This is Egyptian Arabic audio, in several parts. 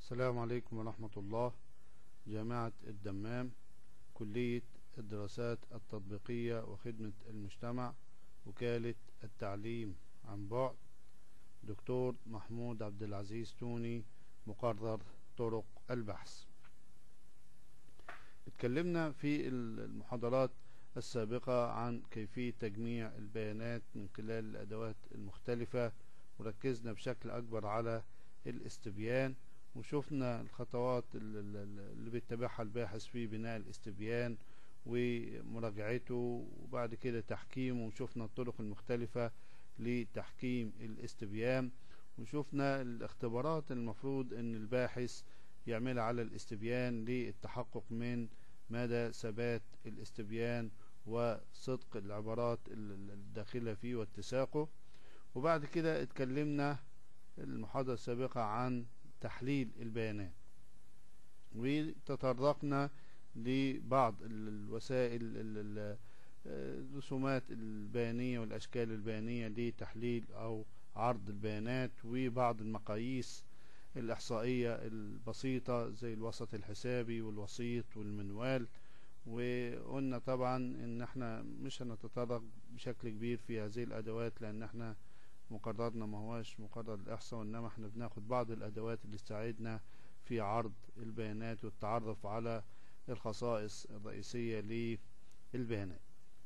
السلام عليكم ورحمة الله جامعة الدمام كلية الدراسات التطبيقية وخدمة المجتمع وكالة التعليم عن بعد دكتور محمود عبد العزيز توني مقرر طرق البحث اتكلمنا في المحاضرات السابقة عن كيفية تجميع البيانات من خلال الأدوات المختلفة وركزنا بشكل أكبر على الاستبيان وشفنا الخطوات اللي بيتبعها الباحث في بناء الاستبيان ومراجعته وبعد كده تحكيمه وشفنا الطرق المختلفة لتحكيم الاستبيان وشفنا الاختبارات المفروض ان الباحث يعملها على الاستبيان للتحقق من مدى ثبات الاستبيان وصدق العبارات الداخلة فيه واتساقه وبعد كده اتكلمنا المحاضرة السابقة عن تحليل البيانات وتطرقنا لبعض الوسائل الرسومات البيانية والأشكال البيانية لتحليل أو عرض البيانات وبعض المقاييس الإحصائية البسيطة زي الوسط الحسابي والوسيط والمنوال وقلنا طبعا ان احنا مش هنتطرق بشكل كبير في هذه الادوات لان احنا مقررنا ما هواش مقرر الاحصاء وانما احنا بناخد بعض الادوات اللي تساعدنا في عرض البيانات والتعرف على الخصائص الرئيسية للبيانات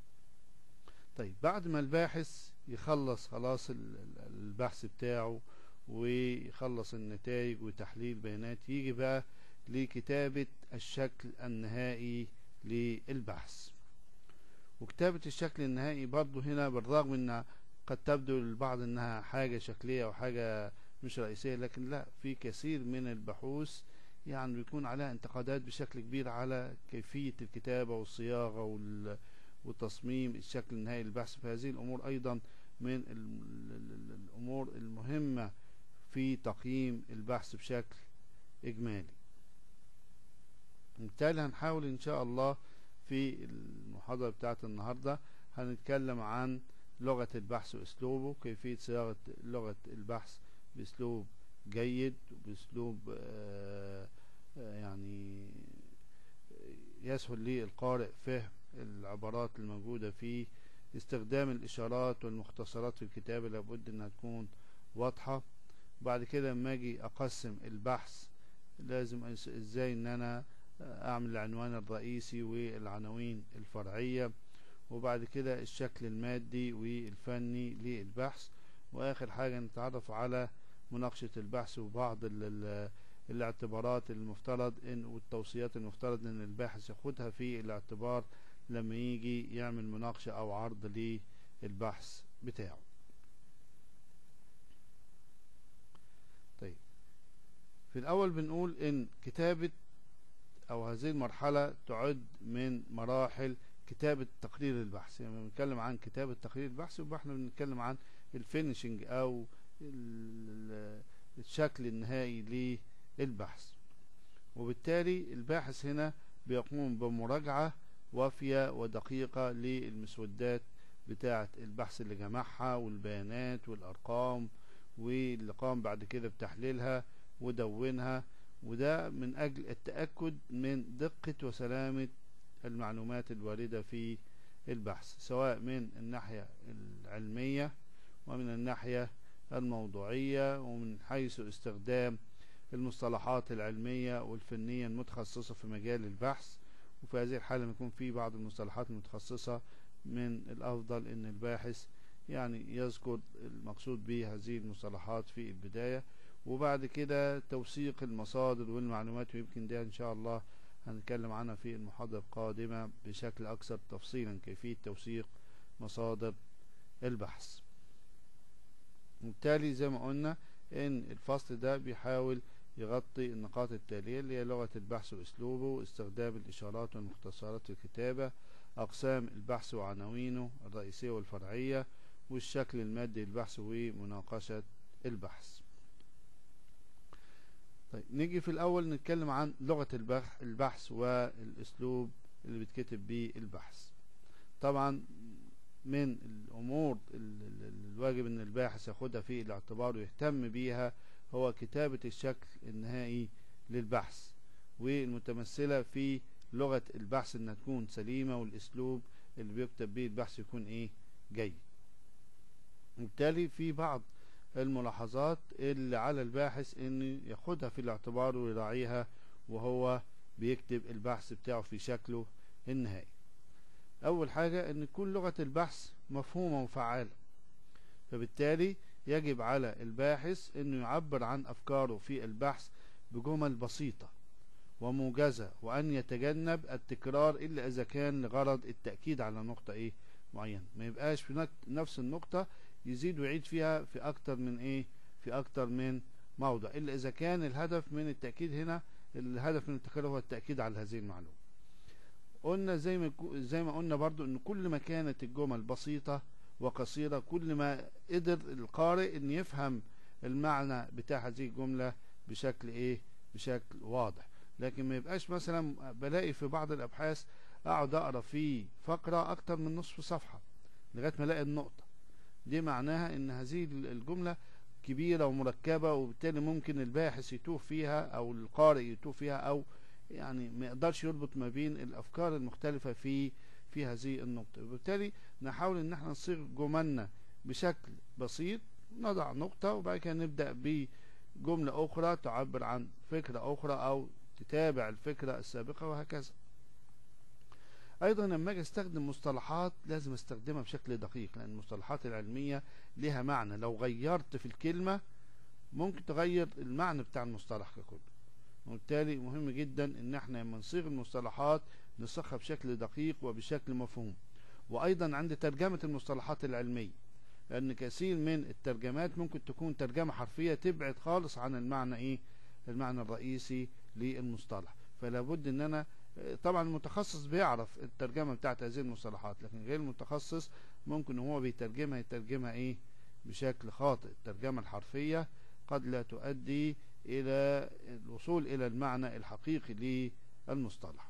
طيب بعد ما الباحث يخلص خلاص البحث بتاعه ويخلص النتائج وتحليل بيانات يجي بقى لكتابة الشكل النهائي للبحث وكتابة الشكل النهائي برضو هنا بالرغم ان قد تبدو للبعض انها حاجة شكلية او حاجة مش رئيسية لكن لا في كثير من البحوث يعني بيكون عليها انتقادات بشكل كبير على كيفية الكتابة والصياغة والتصميم الشكل النهائي للبحث فهذه الامور ايضا من الامور المهمة في تقييم البحث بشكل اجمالي بالتالي هنحاول ان شاء الله في المحاضرة بتاعت النهاردة هنتكلم عن لغة البحث واسلوبه كيفية صياغة لغة البحث باسلوب جيد وباسلوب آه يعني يسهل للقارئ فهم العبارات الموجودة فيه استخدام الاشارات والمختصرات في الكتابة لابد انها تكون واضحة بعد كده لما اجي اقسم البحث لازم ازاي ان انا اعمل العنوان الرئيسي والعناوين الفرعية وبعد كده الشكل المادي والفني للبحث واخر حاجة نتعرف على مناقشة البحث وبعض الاعتبارات المفترض ان والتوصيات المفترض ان الباحث ياخدها في الاعتبار لما يجي يعمل مناقشة او عرض للبحث بتاعه طيب في الاول بنقول ان كتابة او هذه المرحلة تعد من مراحل كتابة تقرير البحث يعني بنتكلم عن كتابة تقرير البحث يبقى احنا بنتكلم عن الفينشنج او الشكل النهائي للبحث وبالتالي الباحث هنا بيقوم بمراجعة وافية ودقيقة للمسودات بتاعة البحث اللي جمعها والبيانات والأرقام واللي قام بعد كده بتحليلها ودونها وده من أجل التأكد من دقة وسلامة المعلومات الواردة في البحث سواء من الناحية العلمية ومن الناحية الموضوعية ومن حيث استخدام المصطلحات العلمية والفنية المتخصصة في مجال البحث وفي هذه الحالة يكون في بعض المصطلحات المتخصصة من الأفضل أن الباحث يعني يذكر المقصود به هذه المصطلحات في البداية وبعد كده توثيق المصادر والمعلومات ويمكن ده إن شاء الله هنتكلم عنها في المحاضرة القادمة بشكل أكثر تفصيلا كيفية توثيق مصادر البحث وبالتالي زي ما قلنا ان الفصل ده بيحاول يغطي النقاط التالية اللي هي لغة البحث واسلوبه استخدام الاشارات والمختصرات في الكتابة اقسام البحث وعناوينه الرئيسية والفرعية والشكل المادي للبحث ومناقشة البحث طيب نيجي في الاول نتكلم عن لغة البحث والاسلوب اللي بيتكتب بيه البحث طبعا من الامور الواجب ان الباحث ياخدها في الاعتبار ويهتم بيها هو كتابة الشكل النهائي للبحث والمتمثلة في لغة البحث انها تكون سليمة والاسلوب اللي بيكتب به البحث يكون ايه جيد وبالتالي في بعض الملاحظات اللي على الباحث ان ياخدها في الاعتبار ويراعيها وهو بيكتب البحث بتاعه في شكله النهائي اول حاجة ان تكون لغة البحث مفهومة وفعالة فبالتالي يجب على الباحث انه يعبر عن افكاره في البحث بجمل بسيطة وموجزة وان يتجنب التكرار الا اذا كان لغرض التأكيد على نقطة ايه معينة ما يبقاش في نفس النقطة يزيد ويعيد فيها في اكتر من ايه في اكتر من موضع الا اذا كان الهدف من التأكيد هنا الهدف من التكرار هو التأكيد على هذه المعلومة قلنا زي ما زي ما قلنا برضو ان كل ما كانت الجمل بسيطة وقصيرة كل ما قدر القارئ ان يفهم المعنى بتاع هذه الجملة بشكل ايه بشكل واضح لكن ما يبقاش مثلا بلاقي في بعض الابحاث اقعد اقرا في فقرة اكتر من نصف صفحة لغاية ما الاقي النقطة دي معناها ان هذه الجملة كبيرة ومركبة وبالتالي ممكن الباحث يتوه فيها او القارئ يتوه فيها او يعني ما يقدرش يربط ما بين الافكار المختلفة في في هذه النقطة وبالتالي نحاول ان احنا نصيغ جملنا بشكل بسيط نضع نقطة وبعد كده نبدأ بجملة اخرى تعبر عن فكرة اخرى او تتابع الفكرة السابقة وهكذا ايضا لما اجي استخدم مصطلحات لازم استخدمها بشكل دقيق لان المصطلحات العلمية لها معنى لو غيرت في الكلمة ممكن تغير المعنى بتاع المصطلح ككل وبالتالي مهم جدا ان احنا لما نصيغ المصطلحات نصيغها بشكل دقيق وبشكل مفهوم وايضا عند ترجمة المصطلحات العلمية لان كثير من الترجمات ممكن تكون ترجمة حرفية تبعد خالص عن المعنى ايه المعنى الرئيسي للمصطلح فلا بد ان انا طبعا المتخصص بيعرف الترجمة بتاعت هذه المصطلحات لكن غير المتخصص ممكن هو بيترجمها يترجمها ايه بشكل خاطئ الترجمة الحرفية قد لا تؤدي الى الوصول الى المعنى الحقيقي للمصطلح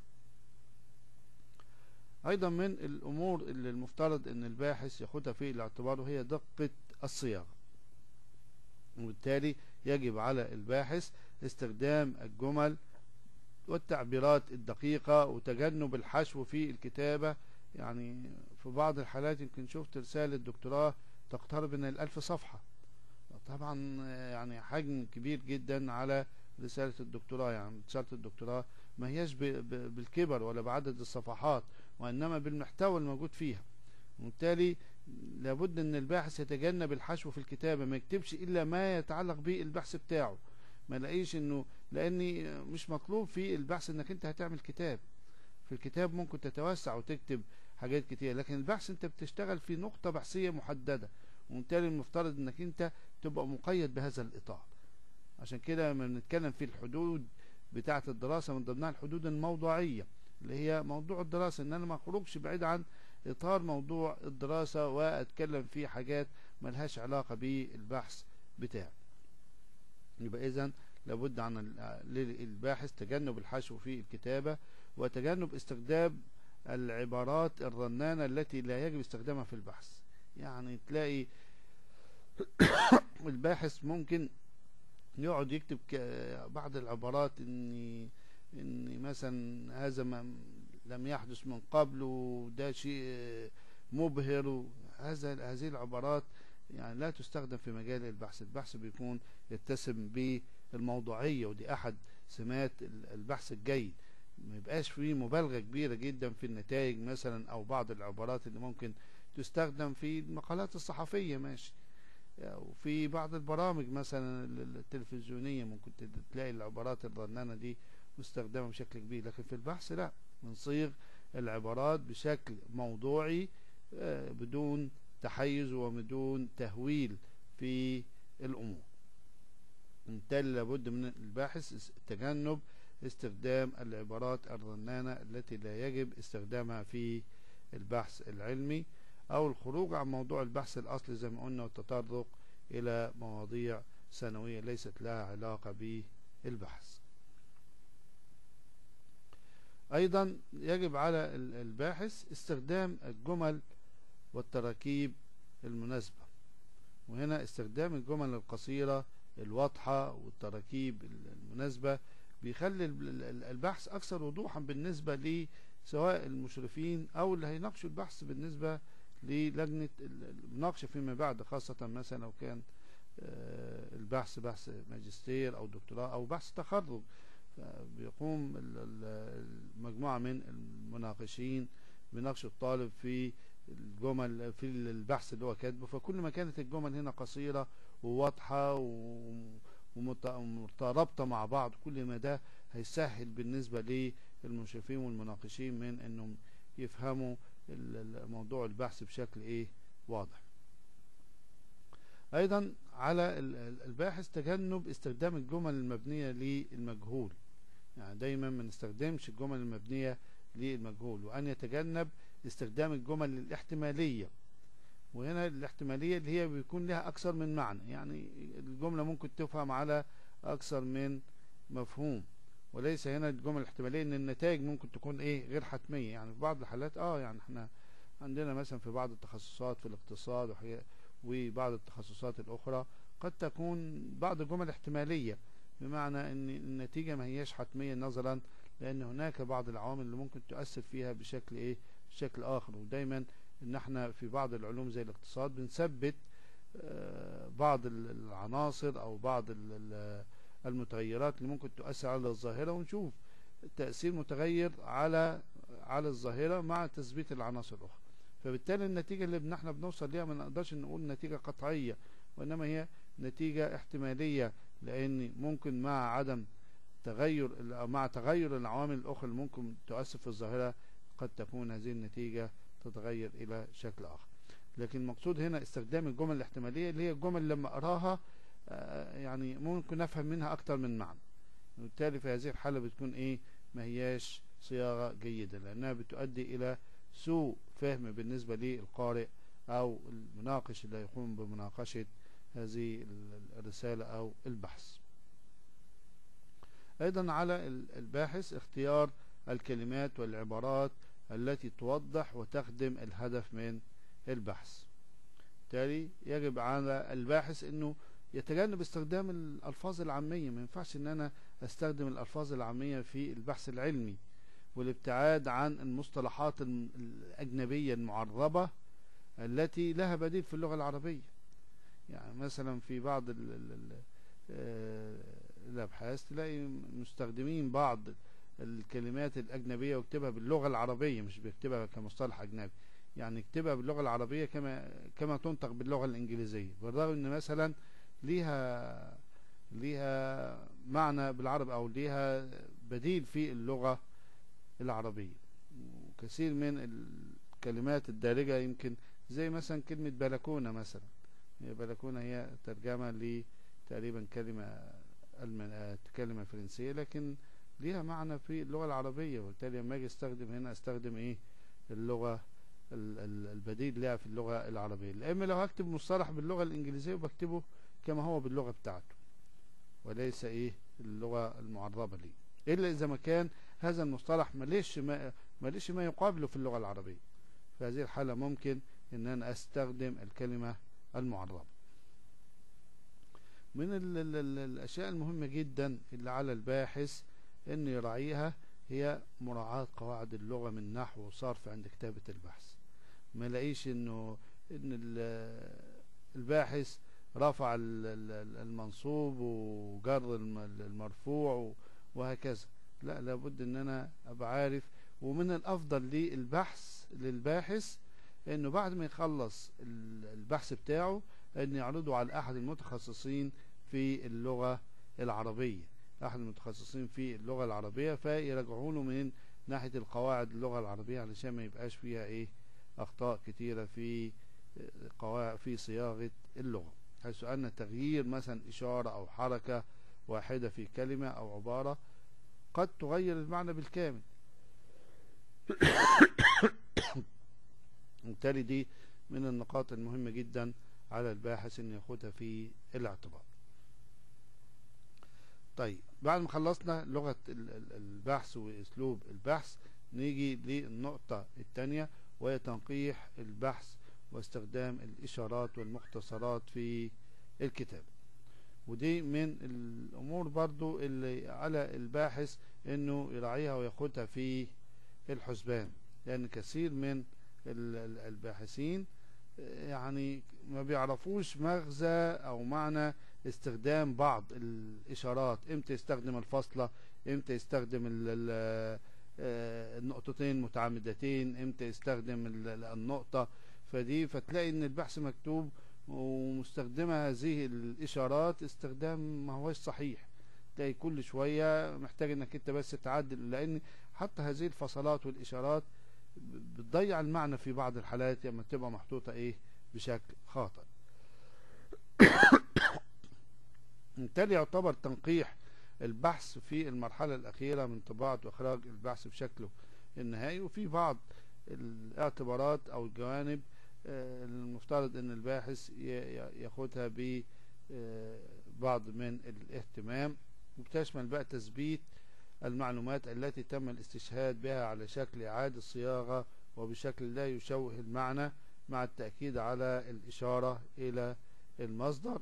ايضا من الامور اللي المفترض ان الباحث ياخدها في الاعتبار وهي دقة الصياغة وبالتالي يجب على الباحث استخدام الجمل والتعبيرات الدقيقة وتجنب الحشو في الكتابة يعني في بعض الحالات يمكن شفت رسالة دكتوراه تقترب من الألف صفحة طبعا يعني حجم كبير جدا على رسالة الدكتوراه يعني رسالة الدكتوراه ما هياش بالكبر ولا بعدد الصفحات وإنما بالمحتوى الموجود فيها وبالتالي لابد ان الباحث يتجنب الحشو في الكتابة ما يكتبش الا ما يتعلق بالبحث بتاعه ما لاقيش انه لاني مش مطلوب في البحث انك انت هتعمل كتاب في الكتاب ممكن تتوسع وتكتب حاجات كتير لكن البحث انت بتشتغل في نقطة بحثية محددة وبالتالي المفترض انك انت تبقى مقيد بهذا الاطار عشان كده لما بنتكلم في الحدود بتاعة الدراسة من ضمنها الحدود الموضوعية اللي هي موضوع الدراسة ان انا ما اخرجش بعيد عن اطار موضوع الدراسة واتكلم في حاجات ملهاش علاقة بالبحث بتاعي يبقى اذا لابد عن الباحث تجنب الحشو في الكتابة وتجنب استخدام العبارات الرنانة التي لا يجب استخدامها في البحث يعني تلاقي الباحث ممكن يقعد يكتب بعض العبارات ان ان مثلا هذا ما لم يحدث من قبل وده شيء مبهر هذا هذه العبارات يعني لا تستخدم في مجال البحث البحث بيكون يتسم بالموضوعية ودي احد سمات البحث الجيد ما يبقاش فيه مبالغة كبيرة جدا في النتائج مثلا او بعض العبارات اللي ممكن تستخدم في المقالات الصحفية ماشي وفي بعض البرامج مثلا التلفزيونية ممكن تلاقي العبارات الرنانة دي مستخدمة بشكل كبير لكن في البحث لا بنصيغ العبارات بشكل موضوعي بدون تحيز وبدون تهويل في الأمور بالتالي لابد من الباحث تجنب استخدام العبارات الرنانة التي لا يجب استخدامها في البحث العلمي او الخروج عن موضوع البحث الاصلي زي ما قلنا والتطرق الى مواضيع ثانوية ليست لها علاقة بالبحث ايضا يجب على الباحث استخدام الجمل والتراكيب المناسبة وهنا استخدام الجمل القصيرة الواضحة والتراكيب المناسبة بيخلي البحث اكثر وضوحا بالنسبة لي سواء المشرفين او اللي هيناقشوا البحث بالنسبة للجنة المناقشة فيما بعد خاصة مثلا لو كان البحث بحث ماجستير او دكتوراه او بحث تخرج بيقوم المجموعة من المناقشين بيناقشوا الطالب في الجمل في البحث اللي هو كاتبه فكل ما كانت الجمل هنا قصيرة وواضحة ومترابطة مع بعض كل ما ده هيسهل بالنسبة للمشرفين والمناقشين من انهم يفهموا موضوع البحث بشكل ايه واضح ايضا على الباحث تجنب استخدام الجمل المبنية للمجهول يعني دايما ما نستخدمش الجمل المبنية للمجهول وان يتجنب استخدام الجمل الاحتمالية وهنا الاحتمالية اللي هي بيكون لها اكثر من معنى يعني الجملة ممكن تفهم على اكثر من مفهوم وليس هنا الجمل الاحتمالية ان النتائج ممكن تكون ايه غير حتمية يعني في بعض الحالات اه يعني احنا عندنا مثلا في بعض التخصصات في الاقتصاد وبعض التخصصات الاخرى قد تكون بعض الجمل احتمالية بمعنى ان النتيجة ما هياش حتمية نظرا لان هناك بعض العوامل اللي ممكن تؤثر فيها بشكل ايه بشكل اخر ودايما ان احنا في بعض العلوم زي الاقتصاد بنثبت بعض العناصر او بعض المتغيرات اللي ممكن تؤثر على الظاهرة ونشوف تأثير متغير على على الظاهرة مع تثبيت العناصر الأخرى فبالتالي النتيجة اللي احنا بنوصل ليها ما نقدرش نقول نتيجة قطعية وإنما هي نتيجة احتمالية لأن ممكن مع عدم تغير مع تغير العوامل الأخرى اللي ممكن تؤثر في الظاهرة قد تكون هذه النتيجة تتغير إلى شكل آخر لكن المقصود هنا استخدام الجمل الاحتمالية اللي هي الجمل لما أراها يعني ممكن نفهم منها أكتر من معنى وبالتالي في هذه الحالة بتكون إيه ما هياش صياغة جيدة لأنها بتؤدي إلى سوء فهم بالنسبة للقارئ أو المناقش اللي يقوم بمناقشة هذه الرسالة أو البحث أيضا على الباحث اختيار الكلمات والعبارات التي توضح وتخدم الهدف من البحث بالتالي يجب على الباحث أنه يتجنب استخدام الألفاظ العامية ما ينفعش أن أنا أستخدم الألفاظ العامية في البحث العلمي والابتعاد عن المصطلحات الأجنبية المعربة التي لها بديل في اللغة العربية يعني مثلا في بعض ال ال الأبحاث تلاقي مستخدمين بعض الكلمات الأجنبية ويكتبها باللغة العربية مش بيكتبها كمصطلح أجنبي يعني يكتبها باللغة العربية كما كما تنطق باللغة الإنجليزية بالرغم إن مثلا ليها ليها معنى بالعربي أو ليها بديل في اللغة العربية وكثير من الكلمات الدارجة يمكن زي مثلا كلمة بلكونة مثلا هي بلكونة هي ترجمة لتقريبا كلمة كلمة فرنسية لكن ليها معنى في اللغة العربية وبالتالي لما اجي استخدم هنا استخدم ايه اللغة البديل لها في اللغة العربية اما لو هكتب مصطلح باللغة الانجليزية وبكتبه كما هو باللغة بتاعته وليس ايه اللغة المعربة لي الا اذا ما كان هذا المصطلح ماليش ما ماليش ما يقابله في اللغة العربية في هذه الحالة ممكن ان انا استخدم الكلمة المعربة من ال ال ال الاشياء المهمة جدا اللي على الباحث ان يراعيها هي مراعاة قواعد اللغة من نحو وصرف عند كتابة البحث ما لاقيش انه ان الباحث رفع المنصوب وجر المرفوع وهكذا لا لابد ان انا ابقى عارف ومن الافضل للبحث للباحث انه بعد ما يخلص البحث بتاعه ان يعرضه على احد المتخصصين في اللغة العربية احد المتخصصين في اللغة العربية فيراجعوا له من ناحية القواعد اللغة العربية علشان ما يبقاش فيها ايه اخطاء كتيرة في قواعد في صياغة اللغة حيث ان تغيير مثلا اشارة او حركة واحدة في كلمة او عبارة قد تغير المعنى بالكامل وبالتالي دي من النقاط المهمة جدا على الباحث ان ياخدها في الاعتبار طيب بعد ما خلصنا لغة البحث واسلوب البحث نيجي للنقطة الثانية وهي تنقيح البحث واستخدام الاشارات والمختصرات في الكتاب ودي من الامور برضو اللي على الباحث انه يراعيها وياخدها في الحسبان لان كثير من الباحثين يعني ما بيعرفوش مغزى او معنى استخدام بعض الاشارات امتى يستخدم الفاصلة امتى يستخدم النقطتين متعامدتين امتى يستخدم النقطة فدي فتلاقي ان البحث مكتوب ومستخدمة هذه الاشارات استخدام ما هوش صحيح تلاقي كل شوية محتاج انك انت بس تعدل لان حتى هذه الفصلات والاشارات بتضيع المعنى في بعض الحالات لما تبقى محطوطة ايه بشكل خاطئ بالتالي يعتبر تنقيح البحث في المرحلة الأخيرة من طباعة وإخراج البحث بشكله النهائي وفي بعض الاعتبارات أو الجوانب المفترض أن الباحث ياخدها ببعض من الاهتمام وبتشمل بقى تثبيت المعلومات التي تم الاستشهاد بها على شكل إعادة صياغة وبشكل لا يشوه المعنى مع التأكيد على الإشارة إلى المصدر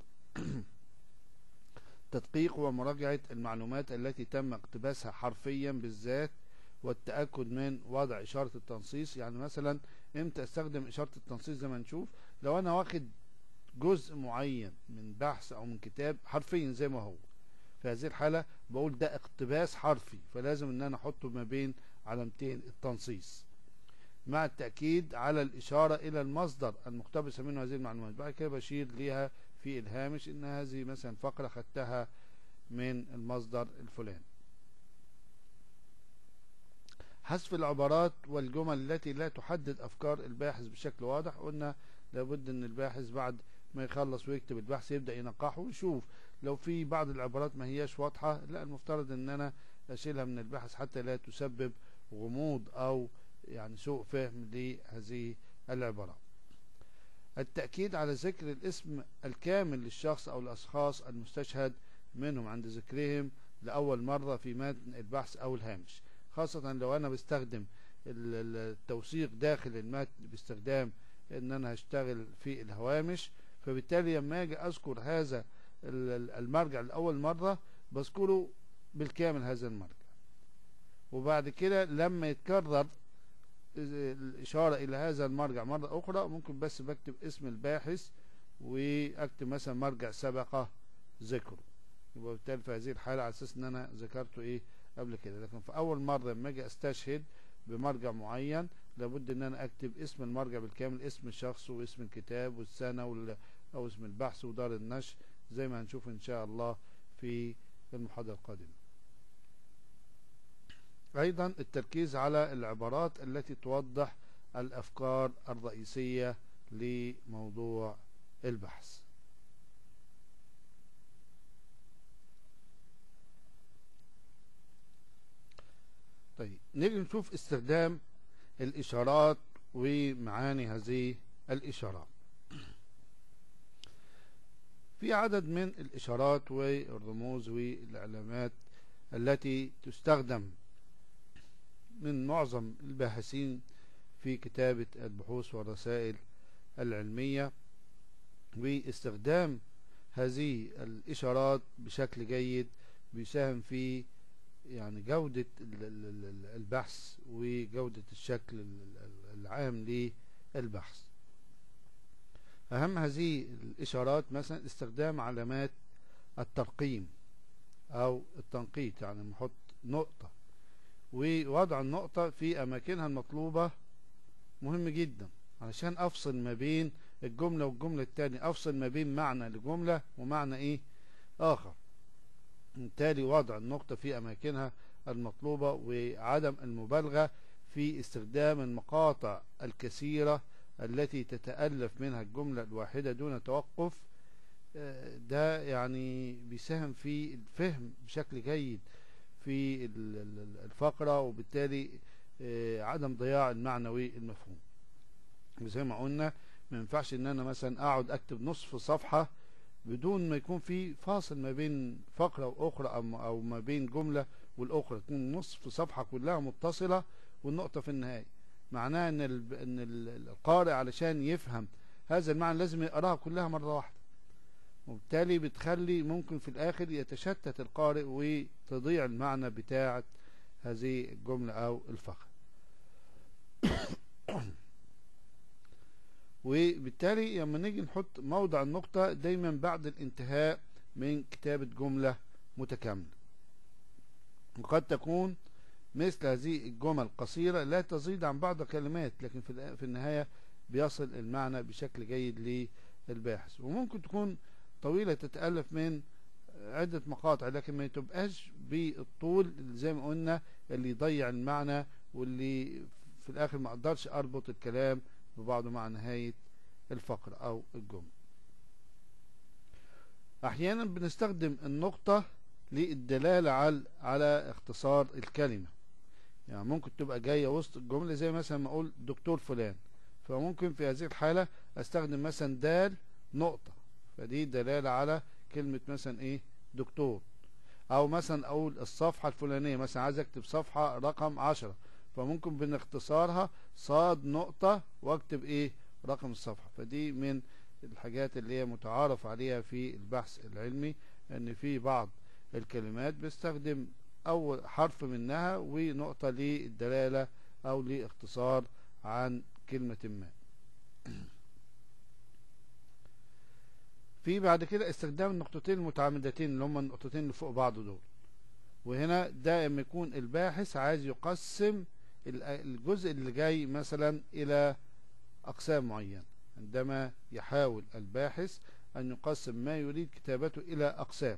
تدقيق ومراجعة المعلومات التي تم اقتباسها حرفيا بالذات والتأكد من وضع إشارة التنصيص يعني مثلا امتى استخدم إشارة التنصيص زي ما نشوف لو أنا واخد جزء معين من بحث أو من كتاب حرفيا زي ما هو في هذه الحالة بقول ده اقتباس حرفي فلازم ان انا احطه ما بين علامتين التنصيص مع التأكيد على الإشارة إلى المصدر المقتبسة منه هذه المعلومات بعد كده بشير ليها في الهامش إن هذه مثلا فقرة خدتها من المصدر الفلاني حذف العبارات والجمل التي لا تحدد أفكار الباحث بشكل واضح قلنا لابد أن الباحث بعد ما يخلص ويكتب البحث يبدأ ينقحه ويشوف لو في بعض العبارات ما هياش واضحة لا المفترض ان انا اشيلها من البحث حتى لا تسبب غموض او يعني سوء فهم لهذه العبارات التأكيد على ذكر الاسم الكامل للشخص او الاشخاص المستشهد منهم عند ذكرهم لأول مرة في متن البحث او الهامش خاصة لو انا بستخدم التوثيق داخل المتن باستخدام ان انا هشتغل في الهوامش فبالتالي لما اجي اذكر هذا المرجع لأول مرة بذكره بالكامل هذا المرجع وبعد كده لما يتكرر الإشارة إلى هذا المرجع مرة أخرى ممكن بس بكتب اسم الباحث وأكتب مثلا مرجع سبق ذكره يبقى بالتالي في هذه الحالة على أساس إن أنا ذكرته إيه قبل كده لكن في أول مرة لما أجي أستشهد بمرجع معين لابد إن أنا أكتب اسم المرجع بالكامل اسم الشخص واسم الكتاب والسنة أو اسم البحث ودار النشر زي ما هنشوف ان شاء الله في المحاضرة القادمة ايضا التركيز على العبارات التي توضح الافكار الرئيسية لموضوع البحث طيب نيجي نشوف استخدام الاشارات ومعاني هذه الاشارات في عدد من الإشارات والرموز والعلامات التي تستخدم من معظم الباحثين في كتابة البحوث والرسائل العلمية واستخدام هذه الإشارات بشكل جيد بيساهم في يعني جودة البحث وجودة الشكل العام للبحث أهم هذه الإشارات مثلا استخدام علامات الترقيم أو التنقيط يعني نحط نقطة ووضع النقطة في أماكنها المطلوبة مهم جدا علشان أفصل ما بين الجملة والجملة التانية أفصل ما بين معنى لجملة ومعنى إيه آخر بالتالي وضع النقطة في أماكنها المطلوبة وعدم المبالغة في استخدام المقاطع الكثيرة التي تتألف منها الجملة الواحدة دون توقف ده يعني بيساهم في الفهم بشكل جيد في الفقرة وبالتالي عدم ضياع المعنوي المفهوم زي ما قلنا ما ينفعش ان انا مثلا اقعد اكتب نصف صفحة بدون ما يكون في فاصل ما بين فقرة واخرى او ما بين جملة والاخرى تكون نصف صفحة كلها متصلة والنقطة في النهاية معناه ان ان القارئ علشان يفهم هذا المعنى لازم يقراها كلها مرة واحدة وبالتالي بتخلي ممكن في الآخر يتشتت القارئ وتضيع المعنى بتاعة هذه الجملة أو الفقرة وبالتالي لما نيجي نحط موضع النقطة دايما بعد الانتهاء من كتابة جملة متكاملة وقد تكون مثل هذه الجمل قصيرة لا تزيد عن بعض كلمات لكن في النهاية بيصل المعنى بشكل جيد للباحث وممكن تكون طويلة تتألف من عدة مقاطع لكن ما تبقاش بالطول زي ما قلنا اللي يضيع المعنى واللي في الآخر ما أقدرش أربط الكلام ببعضه مع نهاية الفقرة أو الجملة أحيانا بنستخدم النقطة للدلالة على على اختصار الكلمة يعني ممكن تبقى جاية وسط الجملة زي مثلا ما أقول دكتور فلان فممكن في هذه الحالة أستخدم مثلا دال نقطة فدي دلالة على كلمة مثلا إيه دكتور أو مثلا أقول الصفحة الفلانية مثلا عايز أكتب صفحة رقم عشرة فممكن بنختصارها صاد نقطة واكتب إيه رقم الصفحة فدي من الحاجات اللي هي متعارف عليها في البحث العلمي ان في بعض الكلمات بيستخدم اول حرف منها ونقطة للدلالة او لاختصار عن كلمة ما في بعد كده استخدام النقطتين المتعامدتين اللي هم النقطتين اللي فوق بعض دول وهنا دائما يكون الباحث عايز يقسم الجزء اللي جاي مثلا الى اقسام معينه عندما يحاول الباحث أن يقسم ما يريد كتابته إلى أقسام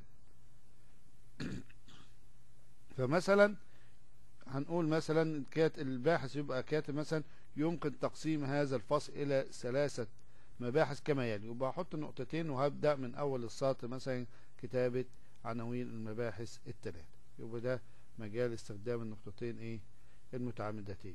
فمثلا هنقول مثلا الباحث يبقى كاتب مثلا يمكن تقسيم هذا الفصل إلى ثلاثة مباحث كما يلي يبقى أحط نقطتين وهبدأ من أول السطر مثلا كتابة عناوين المباحث الثلاثة يبقى ده مجال استخدام النقطتين إيه المتعامدتين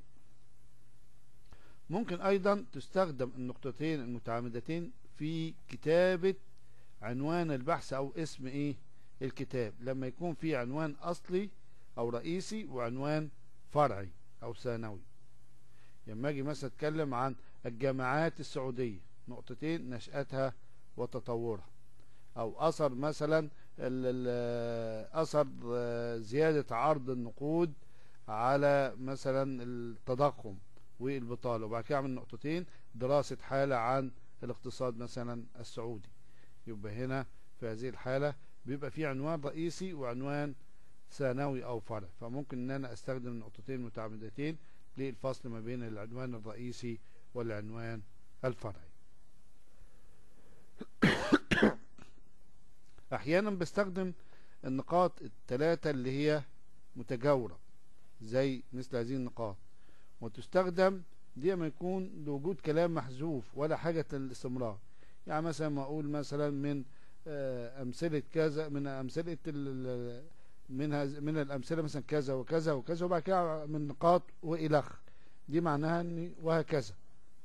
ممكن أيضا تستخدم النقطتين المتعامدتين في كتابة عنوان البحث أو اسم إيه الكتاب لما يكون في عنوان أصلي أو رئيسي وعنوان فرعي أو ثانوي لما أجي مثلا أتكلم عن الجامعات السعودية نقطتين نشأتها وتطورها أو أثر مثلا أثر زيادة عرض النقود على مثلا التضخم والبطالة وبعد كده اعمل نقطتين دراسة حالة عن الاقتصاد مثلا السعودي يبقى هنا في هذه الحالة بيبقى في عنوان رئيسي وعنوان ثانوي او فرع فممكن ان انا استخدم النقطتين المتعامدتين للفصل ما بين العنوان الرئيسي والعنوان الفرعي احيانا بستخدم النقاط الثلاثة اللي هي متجاورة زي مثل هذه النقاط وتستخدم دي ما يكون لوجود كلام محذوف ولا حاجة للاستمرار يعني مثلا ما أقول مثلا من آه، أمثلة كذا من أمثلة من من الأمثلة مثلا كذا وكذا وكذا وبعد كده من نقاط وإلخ دي معناها أني وهكذا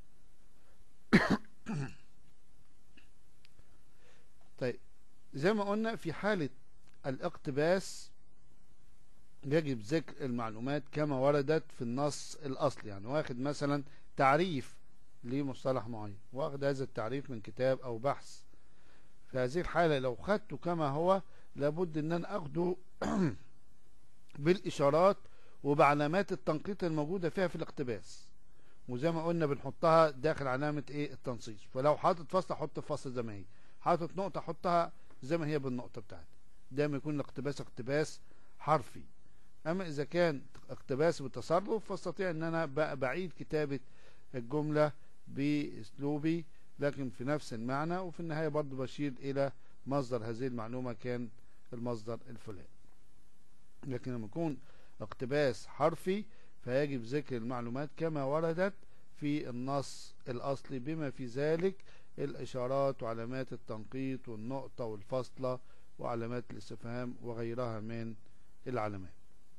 طيب زي ما قلنا في حالة الاقتباس يجب ذكر المعلومات كما وردت في النص الأصلي يعني واخد مثلا تعريف لمصطلح معين واخد هذا التعريف من كتاب أو بحث في هذه الحالة لو خدته كما هو لابد ان انا اخده بالاشارات وبعلامات التنقيط الموجودة فيها في الاقتباس وزي ما قلنا بنحطها داخل علامة ايه التنصيص فلو حاطط فصل احط فصل زي ما هي حاطط نقطة احطها زي ما هي بالنقطة بتاعتي دايما يكون الاقتباس اقتباس حرفي اما اذا كان اقتباس بالتصرف فاستطيع ان انا بعيد كتابة الجملة باسلوبي لكن في نفس المعنى وفي النهاية برضو بشير الى مصدر هذه المعلومة كان المصدر الفلاني لكن لما يكون اقتباس حرفي فيجب ذكر المعلومات كما وردت في النص الأصلي بما في ذلك الإشارات وعلامات التنقيط والنقطة والفصلة وعلامات الاستفهام وغيرها من العلامات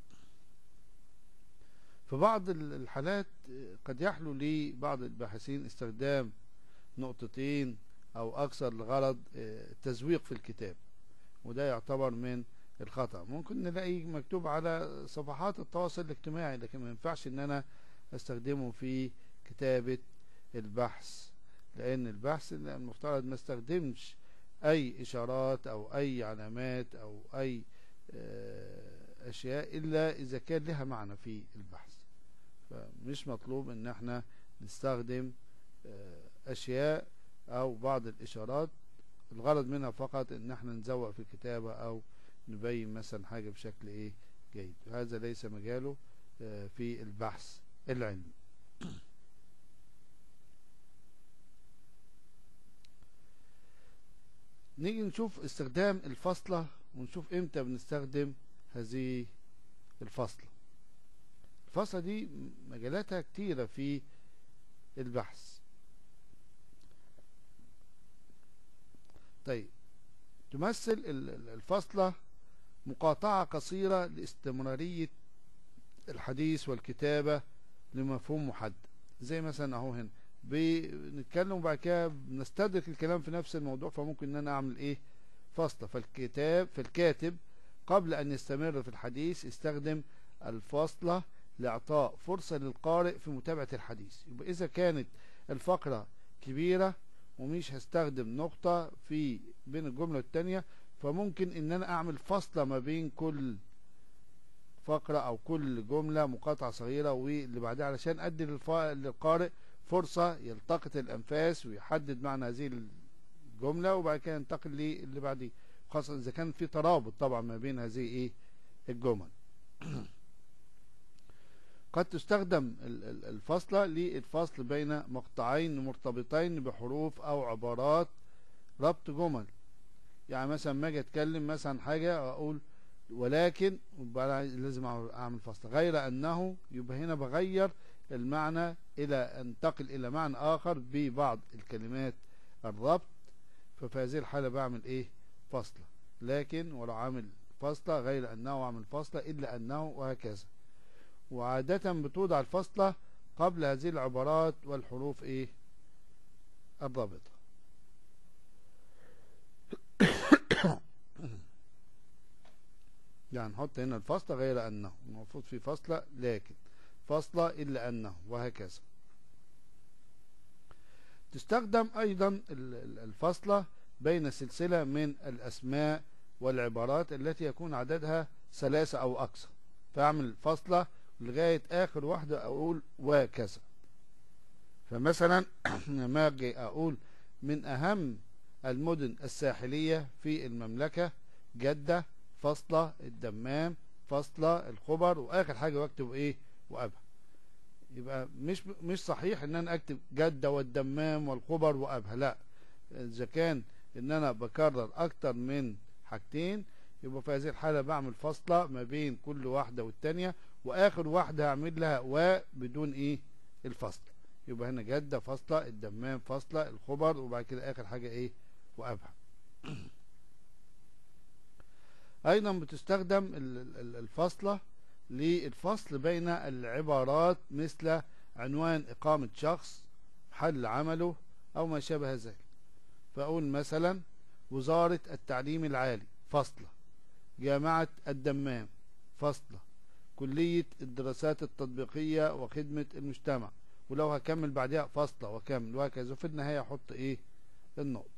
في بعض الحالات قد يحلو لبعض الباحثين استخدام نقطتين او اكثر لغرض التزويق في الكتاب وده يعتبر من الخطأ ممكن نلاقي مكتوب على صفحات التواصل الاجتماعي لكن ما ينفعش ان انا استخدمه في كتابة البحث لان البحث المفترض ما استخدمش اي اشارات او اي علامات او اي آه، اشياء الا اذا كان لها معنى في البحث فمش مطلوب ان احنا نستخدم آه، اشياء او بعض الاشارات الغرض منها فقط ان احنا نزوق في الكتابة او نبين مثلا حاجة بشكل ايه جيد هذا ليس مجاله آه، في البحث العلمي نيجي نشوف استخدام الفصلة ونشوف امتى بنستخدم هذه الفصلة الفصلة دي مجالاتها كتيرة في البحث طيب تمثل الفصلة مقاطعة قصيرة لاستمرارية الحديث والكتابة لمفهوم محدد زي مثلا اهو هنا بنتكلم وبعد كده بنستدرك الكلام في نفس الموضوع فممكن ان انا اعمل ايه فاصلة فالكتاب فالكاتب قبل ان يستمر في الحديث يستخدم الفاصلة لاعطاء فرصة للقارئ في متابعة الحديث يبقى اذا كانت الفقرة كبيرة ومش هستخدم نقطة في بين الجملة والتانية فممكن ان انا اعمل فاصلة ما بين كل فقرة او كل جملة مقاطعة صغيرة واللي بعدها علشان ادي للقارئ فرصة يلتقط الانفاس ويحدد معنى هذه الجملة وبعد كده ينتقل للي بعديه خاصة اذا كان في ترابط طبعا ما بين هذه ايه الجمل قد تستخدم الفصلة للفصل بين مقطعين مرتبطين بحروف او عبارات ربط جمل يعني مثلا ما اجي اتكلم مثلا حاجة اقول ولكن لازم اعمل فصل غير انه يبقى هنا بغير المعنى الى انتقل الى معنى اخر ببعض الكلمات الربط ففي هذه الحالة بعمل ايه فصلة لكن ولو عامل فصلة غير انه عامل فصلة الا انه وهكذا وعادة بتوضع الفصلة قبل هذه العبارات والحروف ايه الرابطة يعني نحط هنا الفصلة غير أنه المفروض في فصلة لكن فصلة إلا أنه وهكذا تستخدم أيضا الفصلة بين سلسلة من الأسماء والعبارات التي يكون عددها ثلاثة أو أكثر فأعمل فصلة لغاية آخر واحدة أقول وكذا فمثلا لما أجي أقول من أهم المدن الساحلية في المملكة جدة فاصلة الدمام فاصلة الخبر واخر حاجة واكتب ايه وابها يبقى مش مش صحيح ان انا اكتب جدة والدمام والخبر وابها لا اذا كان ان انا بكرر اكتر من حاجتين يبقى في هذه الحالة بعمل فاصلة ما بين كل واحدة والتانية واخر واحدة هعمل لها و بدون ايه الفصل يبقى هنا جدة فاصلة الدمام فاصلة الخبر وبعد كده اخر حاجة ايه وابها ايضا بتستخدم الفاصلة للفصل بين العبارات مثل عنوان اقامة شخص محل عمله او ما شابه ذلك فاقول مثلا وزارة التعليم العالي فصلة جامعة الدمام فصلة كلية الدراسات التطبيقية وخدمة المجتمع ولو هكمل بعدها فصلة وكمل وهكذا وفي النهاية احط ايه النقطة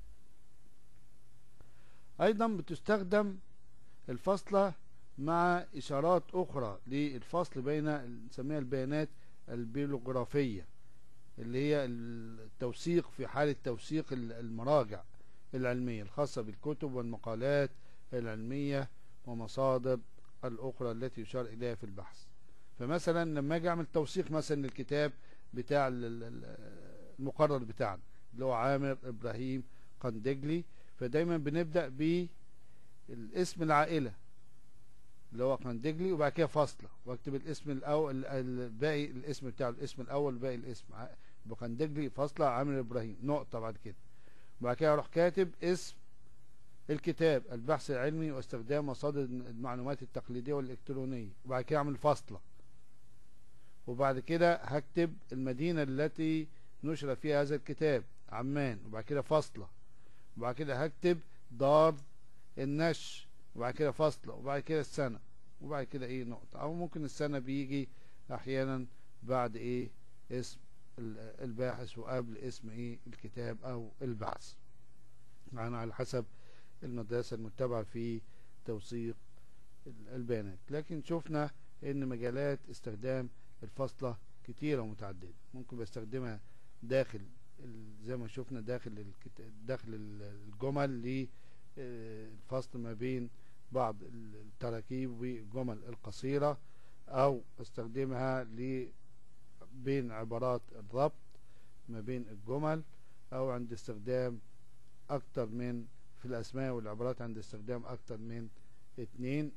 ايضا بتستخدم الفصلة مع اشارات اخرى للفصل بين نسميها البيانات البيلوغرافية اللي هي التوثيق في حالة توثيق المراجع العلمية الخاصة بالكتب والمقالات العلمية ومصادر الأخرى التي يشار إليها في البحث فمثلا لما أجي أعمل توثيق مثلا للكتاب بتاع المقرر بتاعنا اللي هو عامر إبراهيم قندجلي فدايما بنبدأ بالاسم العائلة اللي هو قندجلي وبعد كده فاصلة واكتب الاسم الاول الباقي الاسم بتاعه الاسم الاول باقي الاسم بقندجلي فاصلة عامر ابراهيم نقطة بعد كده وبعد كده اروح كاتب اسم الكتاب البحث العلمي واستخدام مصادر المعلومات التقليدية والالكترونية وبعد كده اعمل فاصلة وبعد كده هكتب المدينة التي نشر فيها هذا الكتاب عمان وبعد كده فاصلة وبعد كده هكتب دار النشر وبعد كده فاصلة وبعد كده السنة وبعد كده ايه نقطة او ممكن السنة بيجي احيانا بعد ايه اسم الباحث وقبل اسم ايه الكتاب او البحث يعني على حسب المدرسة المتبعة في توثيق البيانات لكن شفنا ان مجالات استخدام الفاصلة كتيرة ومتعددة ممكن بستخدمها داخل زي ما شفنا داخل داخل الجمل للفصل ما بين بعض التراكيب والجمل القصيرة او استخدمها ل بين عبارات الربط ما بين الجمل او عند استخدام اكتر من في الاسماء والعبارات عند استخدام اكتر من اتنين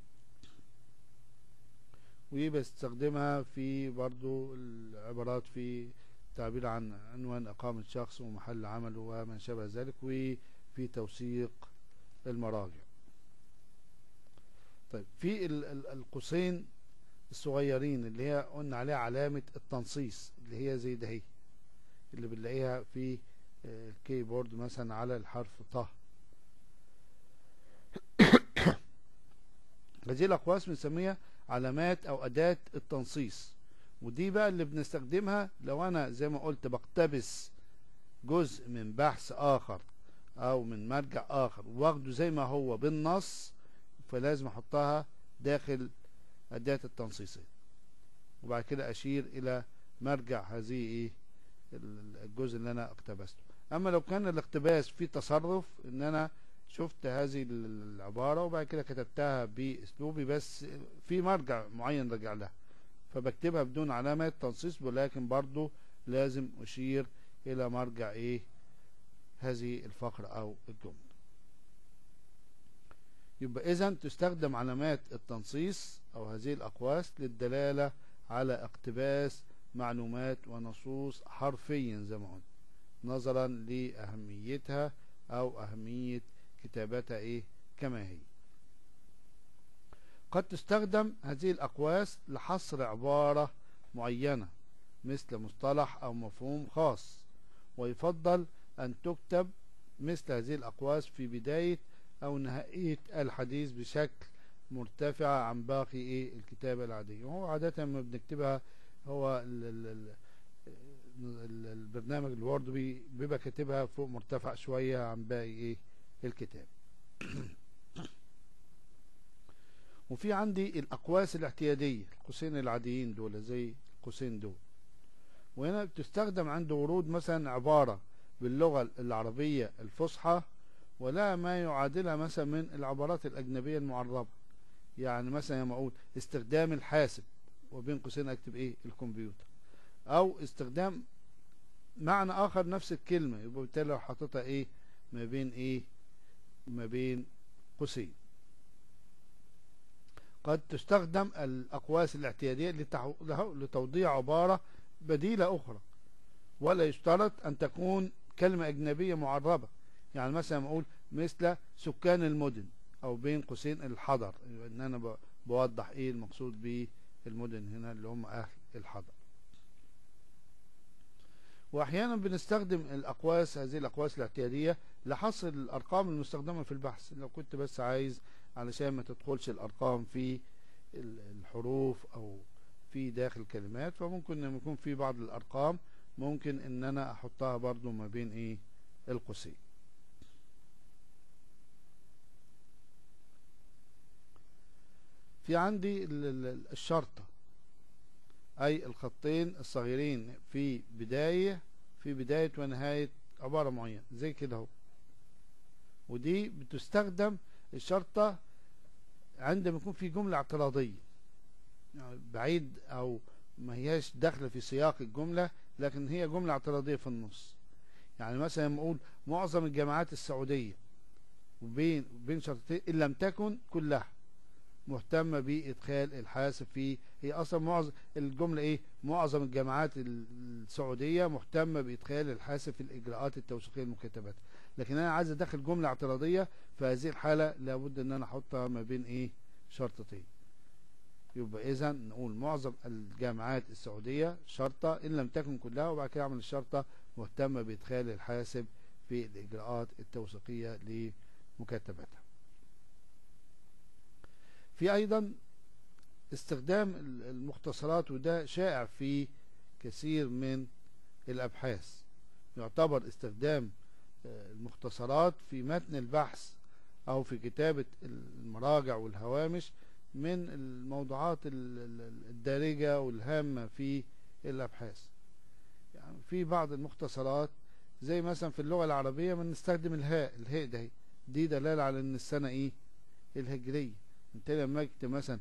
وبستخدمها في برضو العبارات في تعبير عن عنوان اقامة شخص ومحل عمله وما شابه ذلك وفي توثيق المراجع طيب في القوسين الصغيرين اللي هي قلنا عليها علامة التنصيص اللي هي زي دهي اللي بنلاقيها في الكيبورد مثلا على الحرف ط هذه الأقواس بنسميها علامات أو أداة التنصيص ودي بقى اللي بنستخدمها لو أنا زي ما قلت بقتبس جزء من بحث آخر أو من مرجع آخر واخده زي ما هو بالنص فلازم أحطها داخل أداة التنصيصية وبعد كده أشير إلى مرجع هذه إيه الجزء اللي أنا اقتبسته أما لو كان الاقتباس فيه تصرف إن أنا شفت هذه العبارة وبعد كده كتبتها بأسلوبي بس في مرجع معين رجع لها فبكتبها بدون علامة تنصيص ولكن برضو لازم أشير إلى مرجع إيه هذه الفقرة أو الجملة يبقى إذا تستخدم علامات التنصيص أو هذه الأقواس للدلالة على اقتباس معلومات ونصوص حرفيا زي ما قلنا نظرا لأهميتها أو أهمية كتابتها إيه كما هي قد تستخدم هذه الأقواس لحصر عبارة معينة مثل مصطلح أو مفهوم خاص ويفضل أن تكتب مثل هذه الأقواس في بداية أو نهاية الحديث بشكل مرتفع عن باقي إيه الكتابة العادية وهو عادة ما بنكتبها هو ال ال ال البرنامج الوورد بيبقى كاتبها فوق مرتفع شوية عن باقي إيه الكتاب وفي عندي الأقواس الاعتيادية القوسين العاديين دول زي القوسين دول وهنا بتستخدم عند ورود مثلا عبارة باللغة العربية الفصحى ولا ما يعادلها مثلا من العبارات الأجنبية المعربة يعني مثلا لما أقول استخدام الحاسب وبين قوسين أكتب إيه الكمبيوتر أو استخدام معنى آخر نفس الكلمة يبقى بالتالي لو حاططها إيه ما بين إيه ما بين قوسين قد تستخدم الأقواس الاعتيادية لتوضيع عبارة بديلة أخرى ولا يشترط أن تكون كلمة أجنبية معربة يعني مثلا أقول مثل سكان المدن أو بين قوسين الحضر إن أنا بوضح إيه المقصود بالمدن هنا اللي هم أهل الحضر وأحيانا بنستخدم الأقواس هذه الأقواس الاعتيادية لحصر الأرقام المستخدمة في البحث لو كنت بس عايز علشان ما تدخلش الأرقام في الحروف أو في داخل كلمات فممكن لما يكون في بعض الأرقام ممكن إن أنا أحطها برضو ما بين إيه القوسين في عندي الشرطة أي الخطين الصغيرين في بداية في بداية ونهاية عبارة معينة زي كده اهو ودي بتستخدم الشرطة عندما يكون في جملة اعتراضية يعني بعيد أو ما هياش داخلة في سياق الجملة لكن هي جملة اعتراضية في النص يعني مثلا نقول معظم الجامعات السعودية وبين بين شرطتين إن لم تكن كلها مهتمة بإدخال الحاسب في هي أصلا معظم الجملة إيه معظم الجامعات السعودية مهتمة بإدخال الحاسب في الإجراءات التوثيقية المكتبات لكن أنا عايز أدخل جملة اعتراضية في هذه الحالة لابد أن أنا أحطها ما بين إيه شرطتين يبقى إذا نقول معظم الجامعات السعودية شرطة إن لم تكن كلها وبعد كده أعمل الشرطة مهتمة بإدخال الحاسب في الإجراءات التوثيقية لمكتباتها في أيضا استخدام المختصرات وده شائع في كثير من الأبحاث يعتبر استخدام المختصرات في متن البحث أو في كتابة المراجع والهوامش من الموضوعات الدارجة والهامة في الأبحاث يعني في بعض المختصرات زي مثلا في اللغة العربية بنستخدم الهاء الهاء ده دي دلالة على ان السنة ايه الهجرية انت لما اكتب مثلا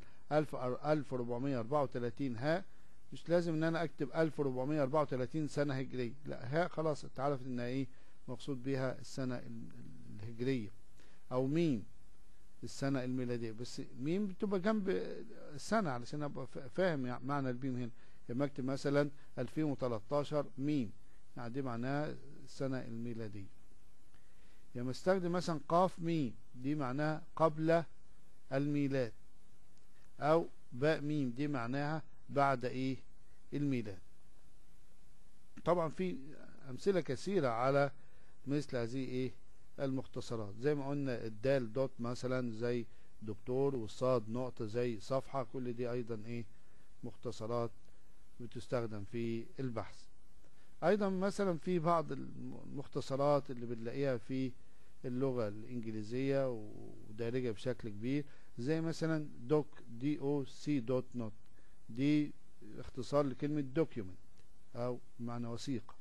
1434 هاء مش لازم ان انا اكتب 1434 سنة هجرية لا هاء خلاص تعرف انها ايه مقصود بها السنة الهجرية او ميم السنة الميلادية بس ميم بتبقى جنب السنة علشان ابقى فاهم معنى الميم هنا لما اكتب مثلا 2013 ميم يعني دي معناها السنة الميلادية لما استخدم مثلا قاف ميم دي معناها قبل الميلاد او باء ميم دي معناها بعد ايه الميلاد طبعا في امثلة كثيرة على مثل هذه ايه المختصرات زي ما قلنا الدال دوت مثلا زي دكتور والصاد نقطة زي صفحة كل دي ايضا ايه مختصرات بتستخدم في البحث ايضا مثلا في بعض المختصرات اللي بنلاقيها في اللغة الانجليزية ودارجة بشكل كبير زي مثلا دوك دي او سي دوت نوت دي اختصار لكلمة دوكيومنت او معنى وثيقة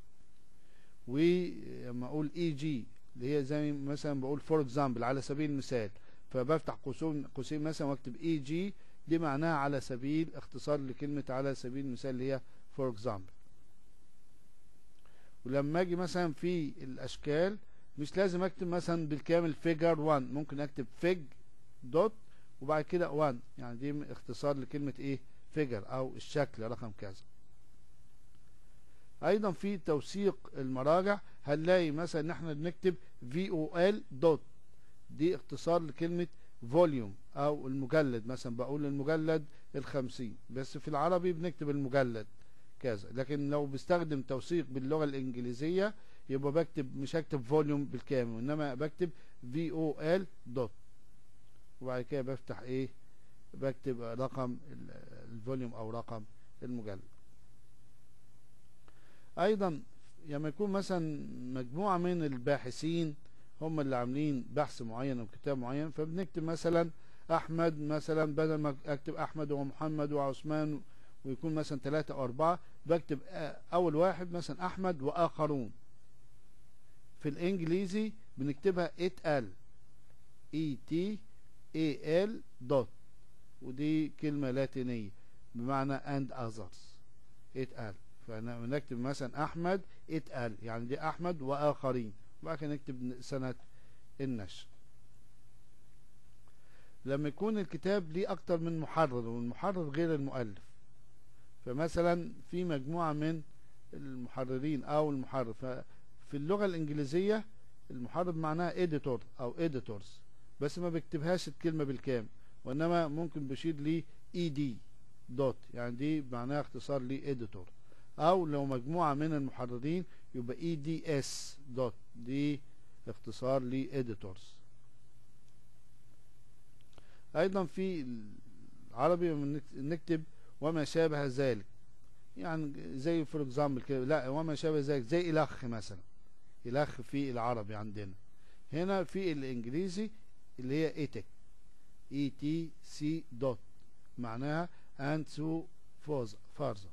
ولما اقول اي جي اللي هي زي مثلا بقول فور اكزامبل على سبيل المثال فبفتح قوسين قوسين مثلا واكتب اي جي دي معناها على سبيل اختصار لكلمة على سبيل المثال اللي هي فور اكزامبل ولما اجي مثلا في الاشكال مش لازم اكتب مثلا بالكامل فيجر 1 ممكن اكتب فيج دوت وبعد كده 1 يعني دي اختصار لكلمة ايه فيجر او الشكل رقم كذا ايضا في توثيق المراجع هنلاقي مثلا ان احنا بنكتب في او ال دوت دي اختصار لكلمة فوليوم او المجلد مثلا بقول المجلد الخمسين بس في العربي بنكتب المجلد كذا لكن لو بستخدم توثيق باللغة الانجليزية يبقى بكتب مش هكتب فوليوم بالكامل انما بكتب في او ال دوت وبعد كده بفتح ايه بكتب رقم الفوليوم او رقم المجلد ايضا لما يكون مثلا مجموعة من الباحثين هم اللي عاملين بحث معين او كتاب معين فبنكتب مثلا احمد مثلا بدل ما اكتب احمد ومحمد وعثمان ويكون مثلا ثلاثة او اربعة بكتب اول واحد مثلا احمد واخرون في الانجليزي بنكتبها ات ال اي تي اي ال دوت ودي كلمة لاتينية بمعنى and others ات ال فنكتب مثلا احمد ات ال يعني دي احمد واخرين وبعد كده نكتب سنة النشر لما يكون الكتاب ليه اكتر من محرر والمحرر غير المؤلف فمثلا في مجموعة من المحررين او المحرر ففي اللغة الانجليزية المحرر معناها editor او editors بس ما بكتبهاش الكلمة بالكامل وانما ممكن بشير لي ed دوت يعني دي معناها اختصار لي editor او لو مجموعة من المحررين يبقى اي دي اس دوت دي اختصار ل editors ايضا في العربي نكتب وما شابه ذلك يعني زي فور اكزامبل كده لا وما شابه ذلك زي الخ مثلا الخ في العربي عندنا هنا في الانجليزي اللي هي ايتك اي تي سي دوت معناها and so farther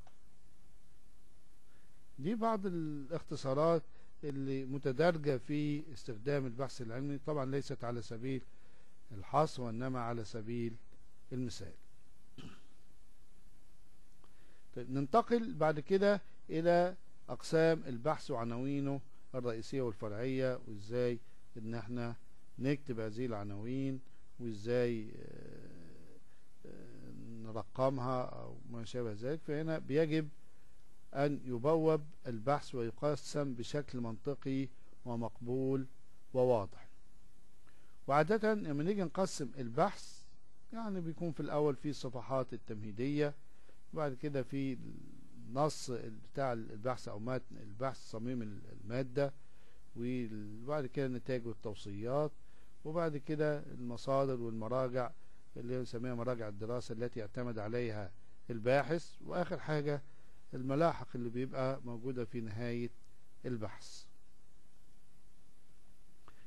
دي بعض الاختصارات اللي متدرجة في استخدام البحث العلمي طبعا ليست على سبيل الحصر وإنما على سبيل المثال طيب ننتقل بعد كده إلى أقسام البحث وعناوينه الرئيسية والفرعية وإزاي إن احنا نكتب هذه العناوين وإزاي نرقمها أو ما شابه ذلك فهنا بيجب أن يبوب البحث ويقسم بشكل منطقي ومقبول وواضح وعادة لما نيجي نقسم البحث يعني بيكون في الأول في الصفحات التمهيدية وبعد كده في النص بتاع البحث أو متن البحث صميم المادة وبعد كده النتائج والتوصيات وبعد كده المصادر والمراجع اللي نسميها مراجع الدراسة التي اعتمد عليها الباحث وآخر حاجة الملاحق اللي بيبقى موجودة في نهاية البحث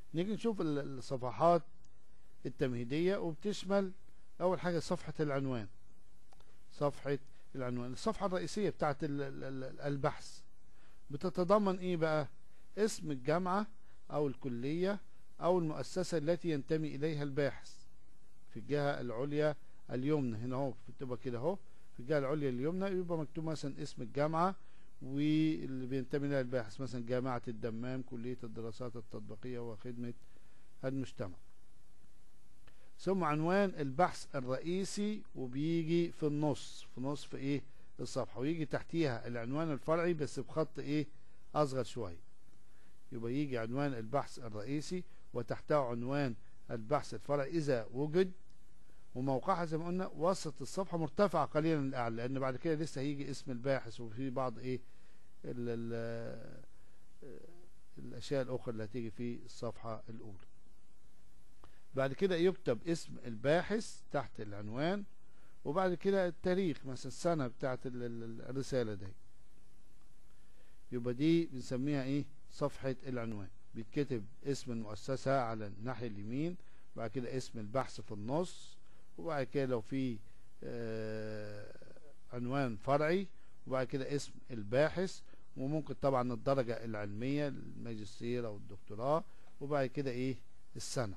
نيجي نشوف ال- الصفحات التمهيدية وبتشمل أول حاجة صفحة العنوان صفحة العنوان الصفحة الرئيسية بتاعت ال- ال- ال- البحث بتتضمن إيه بقى اسم الجامعة أو الكلية أو المؤسسة التي ينتمي إليها الباحث في الجهة العليا اليمنى هنا اهو بتبقى كده اهو في الجهة العليا اليمنى يبقى مكتوب مثلا اسم الجامعة واللي بينتمي لها الباحث مثلا جامعة الدمام كلية الدراسات التطبيقية وخدمة المجتمع ثم عنوان البحث الرئيسي وبيجي في النص في نص في ايه الصفحة ويجي تحتيها العنوان الفرعي بس بخط ايه اصغر شوية يبقى يجي عنوان البحث الرئيسي وتحته عنوان البحث الفرعي اذا وجد وموقعها زي ما قلنا وسط الصفحة مرتفع قليلا للأعلى لأن بعد كده لسه هيجي اسم الباحث وفي بعض إيه ال ال الأشياء الأخرى اللي هتيجي في الصفحة الأولى بعد كده يكتب اسم الباحث تحت العنوان وبعد كده التاريخ مثلا السنة بتاعت ال- ال- الرسالة دي يبقى دي بنسميها ايه صفحة العنوان بيتكتب اسم المؤسسة على الناحية اليمين بعد كده اسم البحث في النص وبعد كده لو في آه، عنوان فرعي وبعد كده اسم الباحث وممكن طبعا الدرجة العلمية الماجستير أو الدكتوراه وبعد كده إيه السنة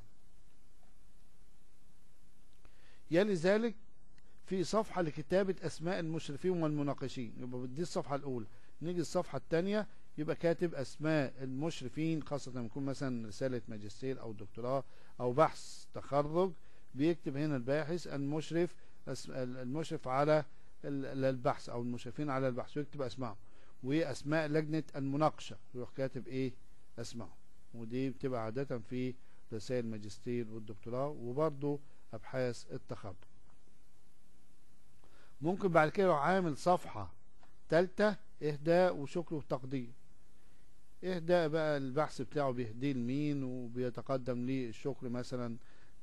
يلي ذلك في صفحة لكتابة أسماء المشرفين والمناقشين يبقى دي الصفحة الأولى نيجي الصفحة الثانية يبقى كاتب أسماء المشرفين خاصة لما يكون مثلا رسالة ماجستير أو دكتوراه أو بحث تخرج بيكتب هنا الباحث المشرف أس- المشرف على ال- البحث أو المشرفين على البحث ويكتب أسمائهم وأسماء لجنة المناقشة يروح كاتب إيه أسمائهم ودي بتبقى عادة في رسائل الماجستير والدكتوراه وبرضه أبحاث التخرج ممكن بعد كده يروح عامل صفحة تالتة إهداء وشكر وتقدير إهداء بقى البحث بتاعه بيهديه لمين وبيتقدم ليه الشكر مثلا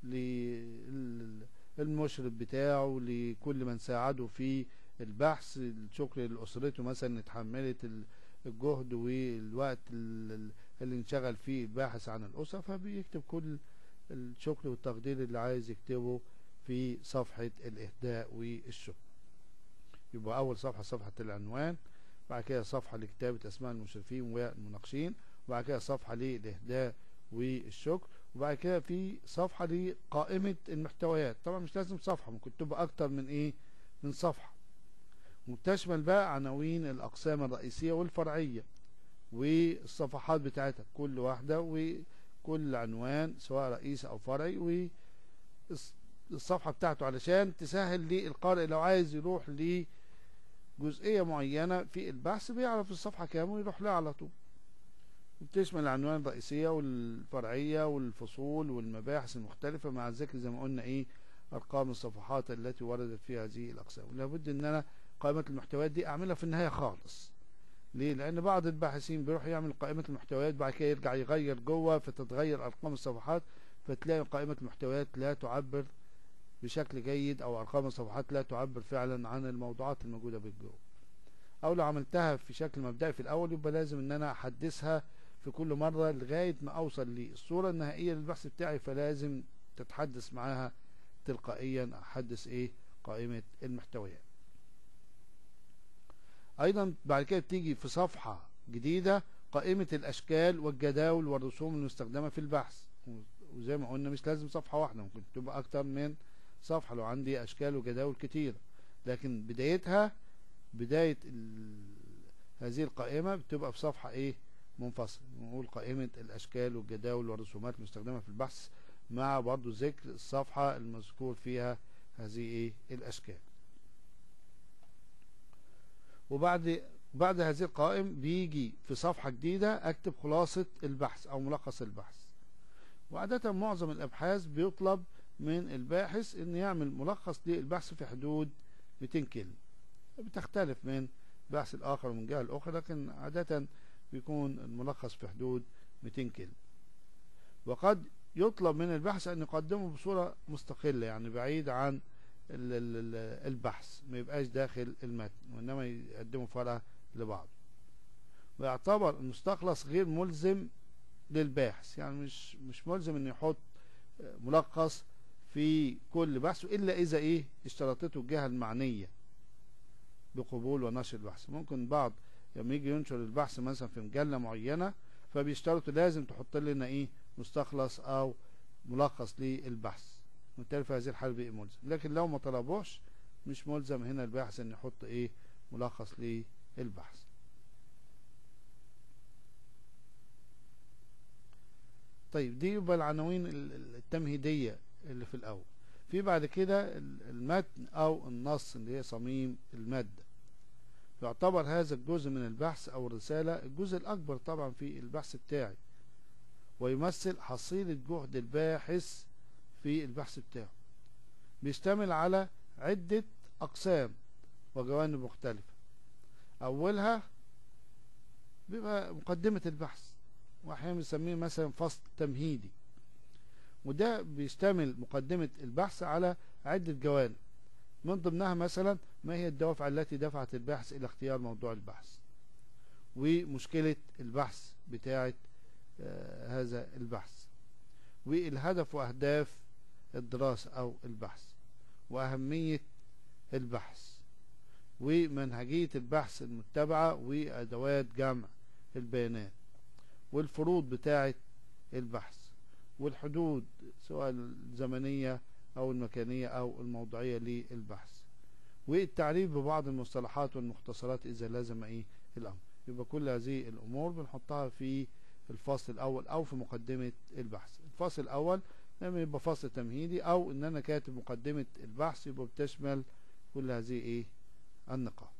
للمشرف بتاعه لكل من ساعده في البحث الشكر لأسرته مثلا اللي اتحملت ال- الجهد والوقت ال- ال- اللي انشغل فيه الباحث عن الأسرة فبيكتب كل الشكر والتقدير اللي عايز يكتبه في صفحة الإهداء والشكر يبقى أول صفحة صفحة العنوان بعد كده صفحة لكتابة أسماء المشرفين والمناقشين وبعد كده صفحة للإهداء والشكر وبعد كده في صفحة لقائمة المحتويات طبعا مش لازم صفحة ممكن تبقى أكتر من إيه من صفحة وبتشمل بقى عناوين الأقسام الرئيسية والفرعية والصفحات بتاعتها كل واحدة وكل عنوان سواء رئيسي أو فرعي والصفحة بتاعته علشان تسهل للقارئ لو عايز يروح لجزئية معينة في البحث بيعرف الصفحة كام ويروح لها على طول وبتشمل العنوان الرئيسية والفرعية والفصول والمباحث المختلفة مع ذكر زي ما قلنا ايه ارقام الصفحات التي وردت فيها هذه الاقسام لابد ان انا قائمة المحتويات دي اعملها في النهاية خالص ليه لان بعض الباحثين بيروح يعمل قائمة المحتويات بعد كده يرجع يغير جوه فتتغير ارقام الصفحات فتلاقي قائمة المحتويات لا تعبر بشكل جيد او ارقام الصفحات لا تعبر فعلا عن الموضوعات الموجودة بالجو او لو عملتها في شكل مبدئي في الاول يبقى لازم ان انا احدثها في كل مرة لغاية ما اوصل للصورة النهائية للبحث بتاعي فلازم تتحدث معاها تلقائيا احدث ايه قائمة المحتويات ايضا بعد كده بتيجي في صفحة جديدة قائمة الاشكال والجداول والرسوم المستخدمة في البحث وزي ما قلنا مش لازم صفحة واحدة ممكن تبقى اكتر من صفحة لو عندي اشكال وجداول كتيرة لكن بدايتها بداية هذه القائمة بتبقى في صفحة ايه منفصل نقول قائمة الاشكال والجداول والرسومات المستخدمة في البحث مع برضو ذكر الصفحة المذكور فيها هذه ايه الاشكال وبعد بعد هذه القائم بيجي في صفحة جديدة اكتب خلاصة البحث او ملخص البحث وعادة معظم الابحاث بيطلب من الباحث ان يعمل ملخص للبحث في حدود 200 كلمة بتختلف من بحث الاخر ومن جهة الاخرى لكن عادة بيكون الملخص في حدود 200 كلمة وقد يطلب من البحث أن يقدمه بصورة مستقلة يعني بعيد عن البحث ما يبقاش داخل المتن وإنما يقدمه فرع لبعض ويعتبر المستخلص غير ملزم للباحث يعني مش مش ملزم انه يحط ملخص في كل بحث الا اذا ايه اشترطته الجهه المعنيه بقبول ونشر البحث ممكن بعض لما يجي ينشر البحث مثلا في مجله معينه فبيشترطوا لازم تحط لنا ايه مستخلص او ملخص للبحث وبالتالي في هذه الحاله بيبقى ملزم لكن لو ما طلبوش مش ملزم هنا الباحث ان يحط ايه ملخص للبحث طيب دي يبقى العناوين التمهيدية اللي في الأول في بعد كده المتن أو النص اللي هي صميم المادة يعتبر هذا الجزء من البحث أو الرسالة الجزء الأكبر طبعا في البحث بتاعي ويمثل حصيلة جهد الباحث في البحث بتاعه بيشتمل على عدة أقسام وجوانب مختلفة أولها بيبقى مقدمة البحث وأحيانا بنسميه مثلا فصل تمهيدي وده بيشتمل مقدمة البحث على عدة جوانب من ضمنها مثلا ما هي الدوافع التي دفعت الباحث إلى اختيار موضوع البحث ومشكلة البحث بتاعة آه هذا البحث والهدف وأهداف الدراسة أو البحث وأهمية البحث ومنهجية البحث المتبعة وأدوات جمع البيانات والفروض بتاعة البحث والحدود سواء الزمنية أو المكانية أو الموضوعية للبحث والتعريف ببعض المصطلحات والمختصرات إذا لازم إيه الأمر يبقى كل هذه الأمور بنحطها في الفصل الأول أو في مقدمة البحث الفصل الأول لما يبقى فصل تمهيدي أو إن أنا كاتب مقدمة البحث يبقى بتشمل كل هذه إيه النقاط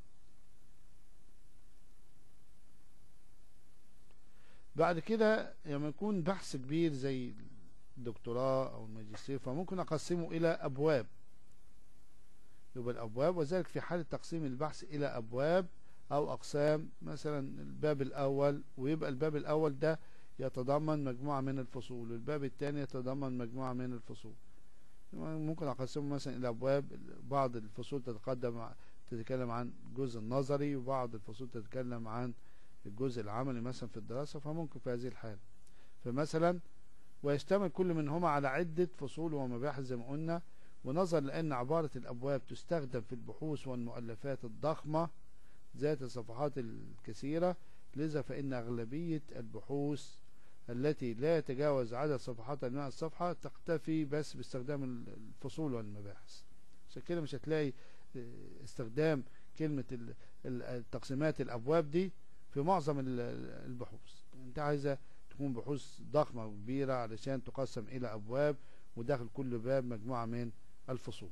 بعد كده لما يكون بحث كبير زي الدكتوراه او الماجستير فممكن اقسمه الى ابواب يبقى الابواب وذلك في حالة تقسيم البحث الى ابواب او اقسام مثلا الباب الاول ويبقى الباب الاول ده يتضمن مجموعة من الفصول والباب الثاني يتضمن مجموعة من الفصول ممكن اقسمه مثلا الى ابواب بعض الفصول تتقدم تتكلم عن الجزء النظري وبعض الفصول تتكلم عن الجزء العملي مثلا في الدراسة فممكن في هذه الحالة فمثلا ويشتمل كل منهما على عدة فصول ومباحث زي ما قلنا ونظرا لأن عبارة الأبواب تستخدم في البحوث والمؤلفات الضخمة ذات الصفحات الكثيرة لذا فإن أغلبية البحوث التي لا يتجاوز عدد صفحات المئة الصفحة تكتفي بس باستخدام الفصول والمباحث عشان كده مش هتلاقي استخدام كلمة التقسيمات الأبواب دي في معظم البحوث انت عايزة تكون بحوث ضخمة وكبيرة علشان تقسم إلى أبواب وداخل كل باب مجموعة من الفصول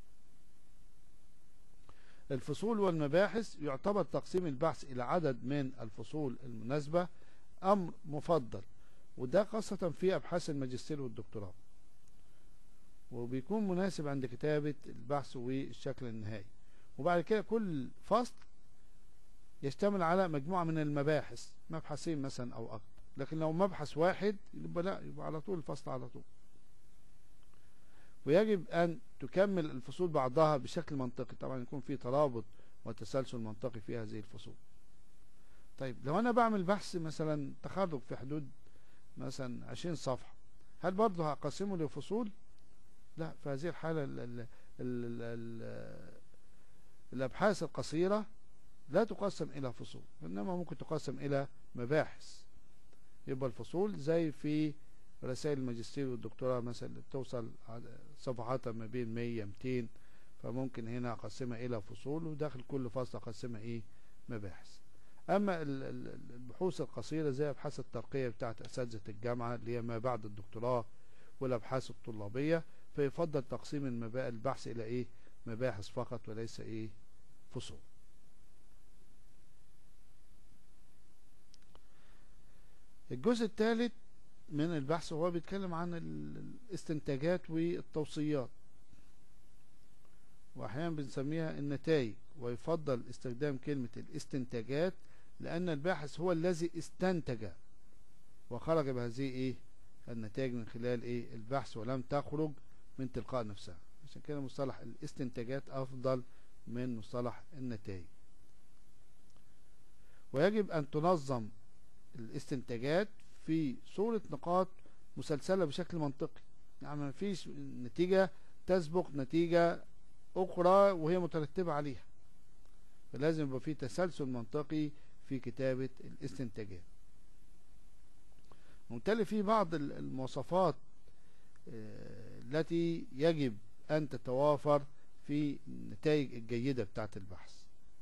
الفصول والمباحث يعتبر تقسيم البحث إلى عدد من الفصول المناسبة أمر مفضل وده خاصة في أبحاث الماجستير والدكتوراه وبيكون مناسب عند كتابة البحث والشكل النهائي وبعد كده كل فصل يشتمل على مجموعة من المباحث مبحثين مثلا أو أكثر لكن لو مبحث واحد يبقى لا يبقى على طول الفصل على طول ويجب أن تكمل الفصول بعضها بشكل منطقي طبعا يكون في ترابط وتسلسل منطقي في هذه الفصول طيب لو أنا بعمل بحث مثلا تخرج في حدود مثلا 20 صفحة هل برضه هقسمه لفصول لا في هذه الحالة ال ال ال ال الأبحاث القصيرة لا تقسم إلى فصول إنما ممكن تقسم إلى مباحث يبقى الفصول زي في رسائل الماجستير والدكتوراه مثلا توصل صفحاتها ما بين 100 200 فممكن هنا أقسمها إلى فصول وداخل كل فصل أقسمها إيه مباحث أما البحوث القصيرة زي أبحاث الترقية بتاعت أساتذة الجامعة اللي هي ما بعد الدكتوراه والأبحاث الطلابية فيفضل تقسيم البحث إلى إيه مباحث فقط وليس إيه فصول الجزء الثالث من البحث هو بيتكلم عن الاستنتاجات والتوصيات واحيانا بنسميها النتائج ويفضل استخدام كلمة الاستنتاجات لأن الباحث هو الذي استنتج وخرج بهذه ايه النتائج من خلال ايه البحث ولم تخرج من تلقاء نفسها عشان كده مصطلح الاستنتاجات أفضل من مصطلح النتائج ويجب أن تنظم الاستنتاجات في صورة نقاط مسلسلة بشكل منطقي يعني ما فيش نتيجة تسبق نتيجة أخرى وهي مترتبة عليها فلازم يبقى في تسلسل منطقي في كتابة الاستنتاجات وبالتالي في بعض المواصفات آه، التي يجب أن تتوافر في النتائج الجيدة بتاعة البحث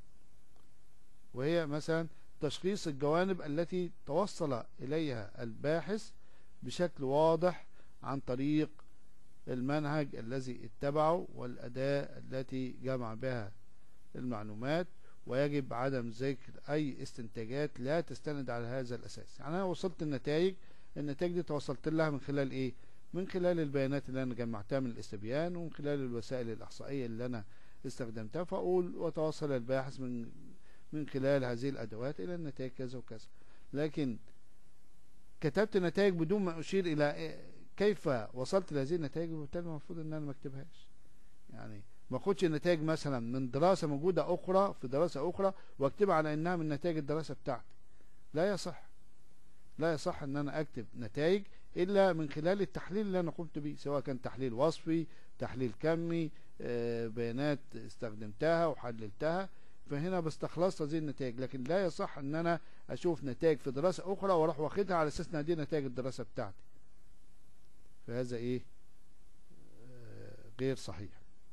وهي مثلا تشخيص الجوانب التي توصل إليها الباحث بشكل واضح عن طريق المنهج الذي اتبعه والأداة التي جمع بها المعلومات ويجب عدم ذكر أي استنتاجات لا تستند على هذا الأساس يعني أنا وصلت النتائج النتائج دي توصلت لها من خلال إيه من خلال البيانات اللي أنا جمعتها من الاستبيان ومن خلال الوسائل الإحصائية اللي أنا استخدمتها فأقول وتوصل الباحث من من خلال هذه الأدوات إلى النتائج كذا وكذا لكن كتبت نتائج بدون ما أشير إلى كيف وصلت لهذه النتائج وبالتالي المفروض ان انا ما اكتبهاش يعني ما اخدش نتائج مثلا من دراسه موجوده اخرى في دراسه اخرى واكتبها على انها من نتائج الدراسه بتاعتي لا يصح لا يصح ان انا اكتب نتائج الا من خلال التحليل اللي انا قمت به سواء كان تحليل وصفي تحليل كمي آه، بيانات استخدمتها وحللتها فهنا بستخلص هذه النتائج لكن لا يصح ان انا اشوف نتائج في دراسه اخرى واروح واخدها على اساس ان دي نتائج الدراسه بتاعتي فهذا ايه آه، غير صحيح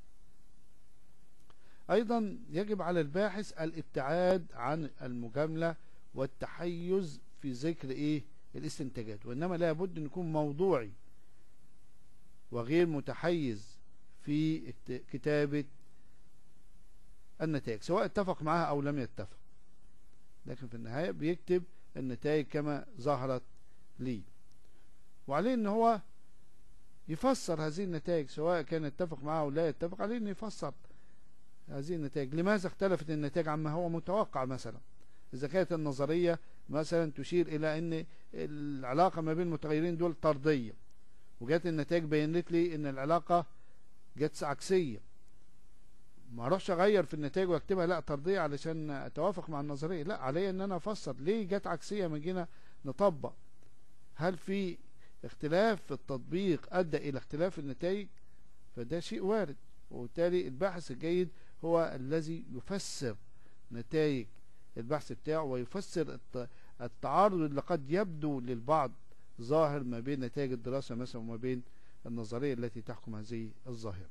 ايضا يجب على الباحث الابتعاد عن المجاملة والتحيز في ذكر ايه الاستنتاجات وانما لابد ان يكون موضوعي وغير متحيز في كتابة النتائج سواء اتفق معها او لم يتفق لكن في النهاية بيكتب النتائج كما ظهرت لي وعليه ان هو يفسر هذه النتائج سواء كان يتفق معها أو لا يتفق عليه أنه يفسر هذه النتائج لماذا اختلفت النتائج عما هو متوقع مثلا إذا كانت النظرية مثلا تشير إلى أن العلاقة ما بين المتغيرين دول طردية وجات النتائج بينت لي أن العلاقة جت عكسية ما اروحش اغير في النتائج واكتبها لا طرديه علشان اتوافق مع النظريه لا علي ان انا افسر ليه جت عكسيه ما جينا نطبق هل في اختلاف في التطبيق أدى إلى اختلاف النتائج فده شيء وارد وبالتالي الباحث الجيد هو الذي يفسر نتائج البحث بتاعه ويفسر التعارض اللي قد يبدو للبعض ظاهر ما بين نتائج الدراسة مثلا وما بين النظرية التي تحكم هذه الظاهرة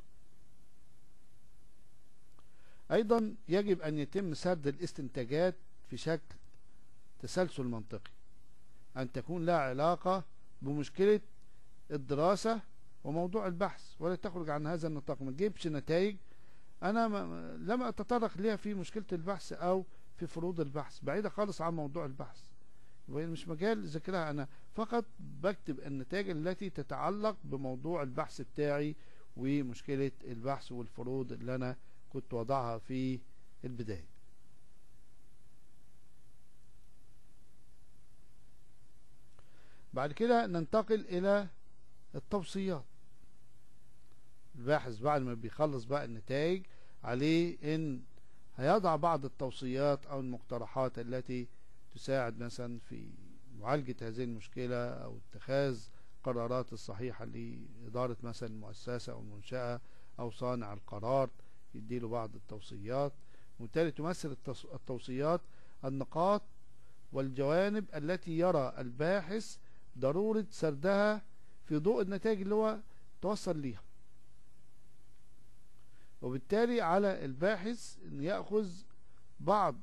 أيضا يجب أن يتم سرد الاستنتاجات في شكل تسلسل منطقي أن تكون لها علاقة بمشكلة الدراسة وموضوع البحث ولا تخرج عن هذا النطاق ما تجيبش نتائج انا ما لم اتطرق ليها في مشكلة البحث او في فروض البحث بعيدة خالص عن موضوع البحث وهي مش مجال ذكرها انا فقط بكتب النتائج التي تتعلق بموضوع البحث بتاعي ومشكلة البحث والفروض اللي انا كنت وضعها في البداية بعد كده ننتقل الى التوصيات الباحث بعد ما بيخلص بقى النتائج عليه ان هيضع بعض التوصيات او المقترحات التي تساعد مثلا في معالجة هذه المشكلة او اتخاذ قرارات الصحيحة لإدارة مثلا المؤسسة او المنشأة او صانع القرار يديله بعض التوصيات وبالتالي تمثل التوصيات النقاط والجوانب التي يرى الباحث ضرورة سردها في ضوء النتائج اللي هو توصل ليها وبالتالي على الباحث ان يأخذ بعض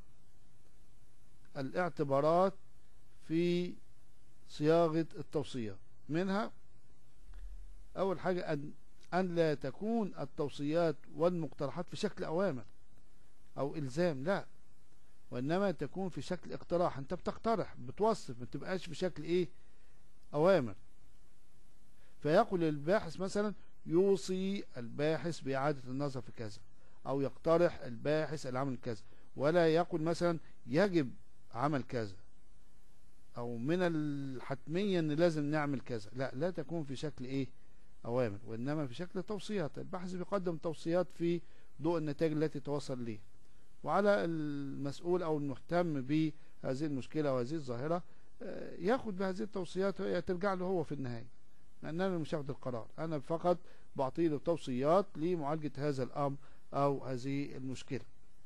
الاعتبارات في صياغة التوصيات منها اول حاجة ان ان لا تكون التوصيات والمقترحات في شكل اوامر او الزام لا وانما تكون في شكل اقتراح انت بتقترح بتوصف ما تبقاش في شكل ايه أوامر فيقول الباحث مثلا يوصي الباحث بإعادة النظر في كذا أو يقترح الباحث العمل كذا ولا يقول مثلا يجب عمل كذا أو من الحتمية أن لازم نعمل كذا لا لا تكون في شكل إيه أوامر وإنما في شكل توصيات الباحث بيقدم توصيات في ضوء النتائج التي توصل ليه وعلى المسؤول أو المهتم بهذه المشكلة وهذه الظاهرة آه، ياخد بهذه التوصيات هي ترجع له هو في النهاية لأن أنا مش هاخد القرار أنا فقط بعطي له توصيات لمعالجة هذا الأمر أو هذه المشكلة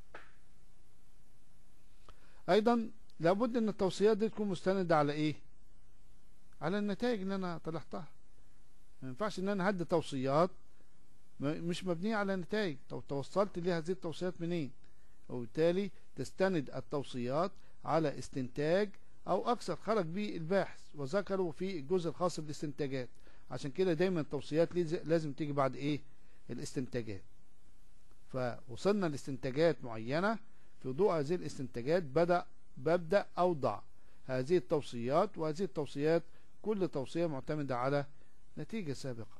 أيضا لابد أن التوصيات دي تكون مستندة على إيه على النتائج اللي أنا طلعتها ما ينفعش أن أنا هدي توصيات مش مبنية على نتائج طب توصلت ليه هذه التوصيات منين وبالتالي تستند التوصيات على استنتاج او اكثر خرج به الباحث وذكروا في الجزء الخاص بالاستنتاجات عشان كده دايما التوصيات لازم تيجي بعد ايه الاستنتاجات فوصلنا لاستنتاجات معينة في ضوء هذه الاستنتاجات بدأ ببدأ أوضع هذه التوصيات وهذه التوصيات كل توصية معتمدة على نتيجة سابقة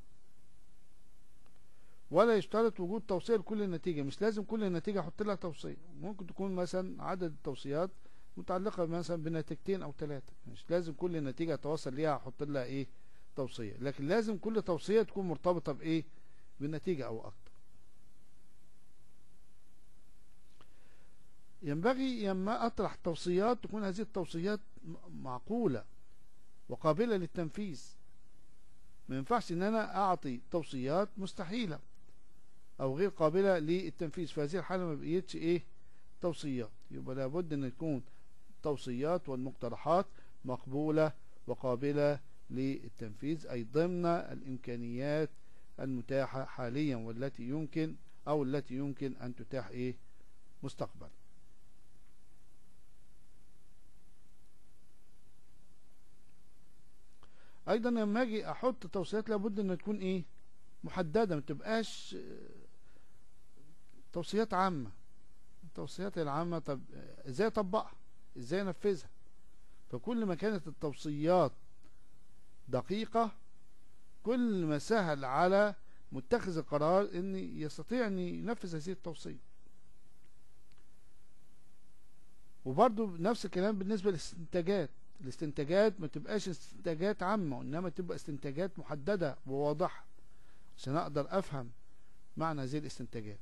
ولا يشترط وجود توصية لكل نتيجة مش لازم كل نتيجة احط لها توصية ممكن تكون مثلا عدد التوصيات متعلقة مثلا بنتيجتين او ثلاثة مش لازم كل نتيجة اتوصل ليها احط لها ايه توصية لكن لازم كل توصية تكون مرتبطة بايه بنتيجة او اكتر ينبغي لما اطرح توصيات تكون هذه التوصيات معقولة وقابلة للتنفيذ ما ينفعش ان انا اعطي توصيات مستحيلة او غير قابلة للتنفيذ في هذه الحالة ما بقيتش ايه توصيات يبقى لابد ان تكون التوصيات والمقترحات مقبولة وقابلة للتنفيذ أي ضمن الإمكانيات المتاحة حاليا والتي يمكن أو التي يمكن أن تتاح إيه مستقبلا ايضا لما اجي احط توصيات لابد ان تكون ايه محدده ما تبقاش توصيات عامه التوصيات العامه طب ازاي اطبقها ازاي انفذها فكل ما كانت التوصيات دقيقة كل ما سهل على متخذ القرار ان يستطيع ان ينفذ هذه التوصية وبرضو نفس الكلام بالنسبة للاستنتاجات الاستنتاجات ما تبقاش استنتاجات عامة وانما تبقى استنتاجات محددة وواضحة عشان اقدر افهم معنى هذه الاستنتاجات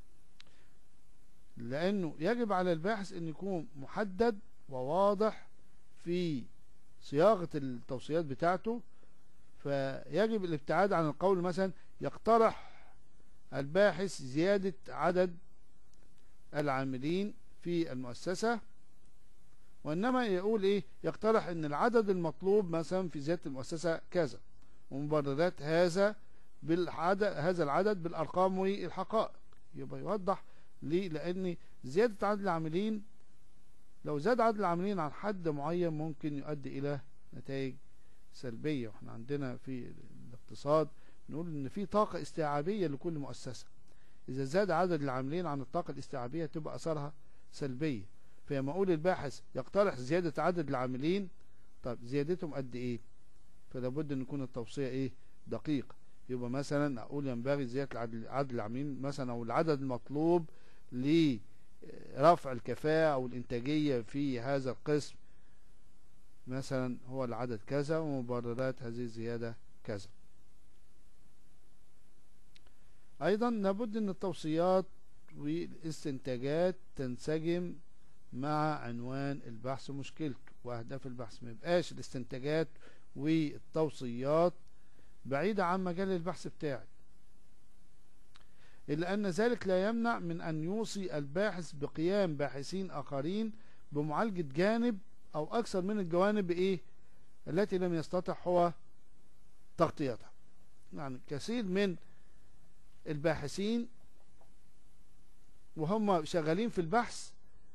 لأنه يجب على الباحث أن يكون محدد وواضح في صياغة التوصيات بتاعته فيجب الابتعاد عن القول مثلا يقترح الباحث زيادة عدد العاملين في المؤسسة وإنما يقول إيه يقترح أن العدد المطلوب مثلا في زيادة المؤسسة كذا ومبررات هذا بالعدد هذا العدد بالأرقام والحقائق يبقى يوضح ليه لان زيادة عدد العاملين لو زاد عدد العاملين عن حد معين ممكن يؤدي الى نتائج سلبية واحنا عندنا في الاقتصاد نقول ان في طاقة استيعابية لكل مؤسسة اذا زاد عدد العاملين عن الطاقة الاستيعابية تبقى اثرها سلبية فلما اقول الباحث يقترح زيادة عدد العاملين طب زيادتهم قد ايه فلا بد ان يكون التوصية ايه دقيقة يبقى مثلا اقول ينبغي زيادة عدد العاملين مثلا او العدد المطلوب لرفع الكفاءة أو الإنتاجية في هذا القسم مثلا هو العدد كذا ومبررات هذه الزيادة كذا أيضا لابد أن التوصيات والاستنتاجات تنسجم مع عنوان البحث ومشكلته وأهداف البحث ما يبقاش الاستنتاجات والتوصيات بعيدة عن مجال البحث بتاعي إلا أن ذلك لا يمنع من أن يوصي الباحث بقيام باحثين آخرين بمعالجة جانب أو أكثر من الجوانب إيه التي لم يستطع هو تغطيتها يعني كثير من الباحثين وهم شغالين في البحث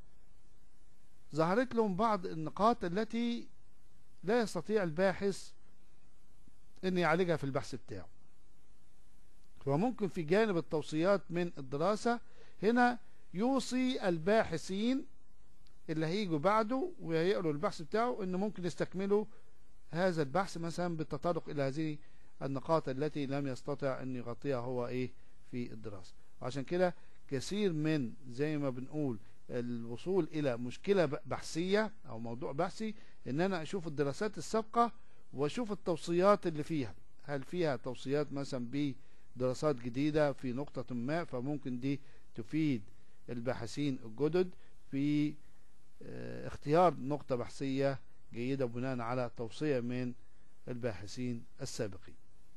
ظهرت لهم بعض النقاط التي لا يستطيع الباحث ان يعالجها في البحث بتاعه وممكن في جانب التوصيات من الدراسة هنا يوصي الباحثين اللي هيجوا بعده ويقروا البحث بتاعه ان ممكن يستكملوا هذا البحث مثلا بالتطرق الى هذه النقاط التي لم يستطع ان يغطيها هو ايه في الدراسة وعشان كده كثير من زي ما بنقول الوصول الى مشكلة بحثية او موضوع بحثي ان انا اشوف الدراسات السابقة واشوف التوصيات اللي فيها هل فيها توصيات مثلا ب دراسات جديدة في نقطة ما فممكن دي تفيد الباحثين الجدد في اختيار نقطة بحثية جيدة بناء على توصية من الباحثين السابقين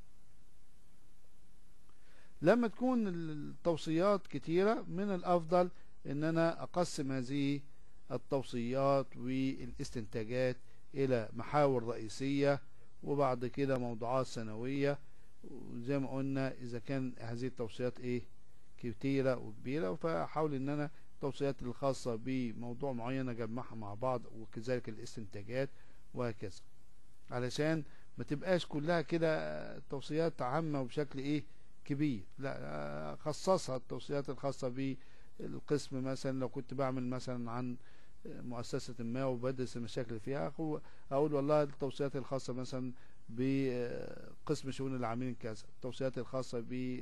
لما تكون التوصيات كتيرة من الأفضل أن أنا أقسم هذه التوصيات والاستنتاجات إلى محاور رئيسية وبعد كده موضوعات سنوية زي ما قلنا إذا كان هذه التوصيات إيه كتيرة وكبيرة فأحاول أن أنا التوصيات الخاصة بموضوع معين أجمعها مع بعض وكذلك الاستنتاجات وهكذا علشان ما تبقاش كلها كده توصيات عامة وبشكل إيه كبير لا خصصها التوصيات الخاصة بالقسم مثلا لو كنت بعمل مثلا عن مؤسسة ما وبدرس المشاكل فيها أقول والله التوصيات الخاصة مثلا بقسم شؤون العاملين كذا التوصيات الخاصة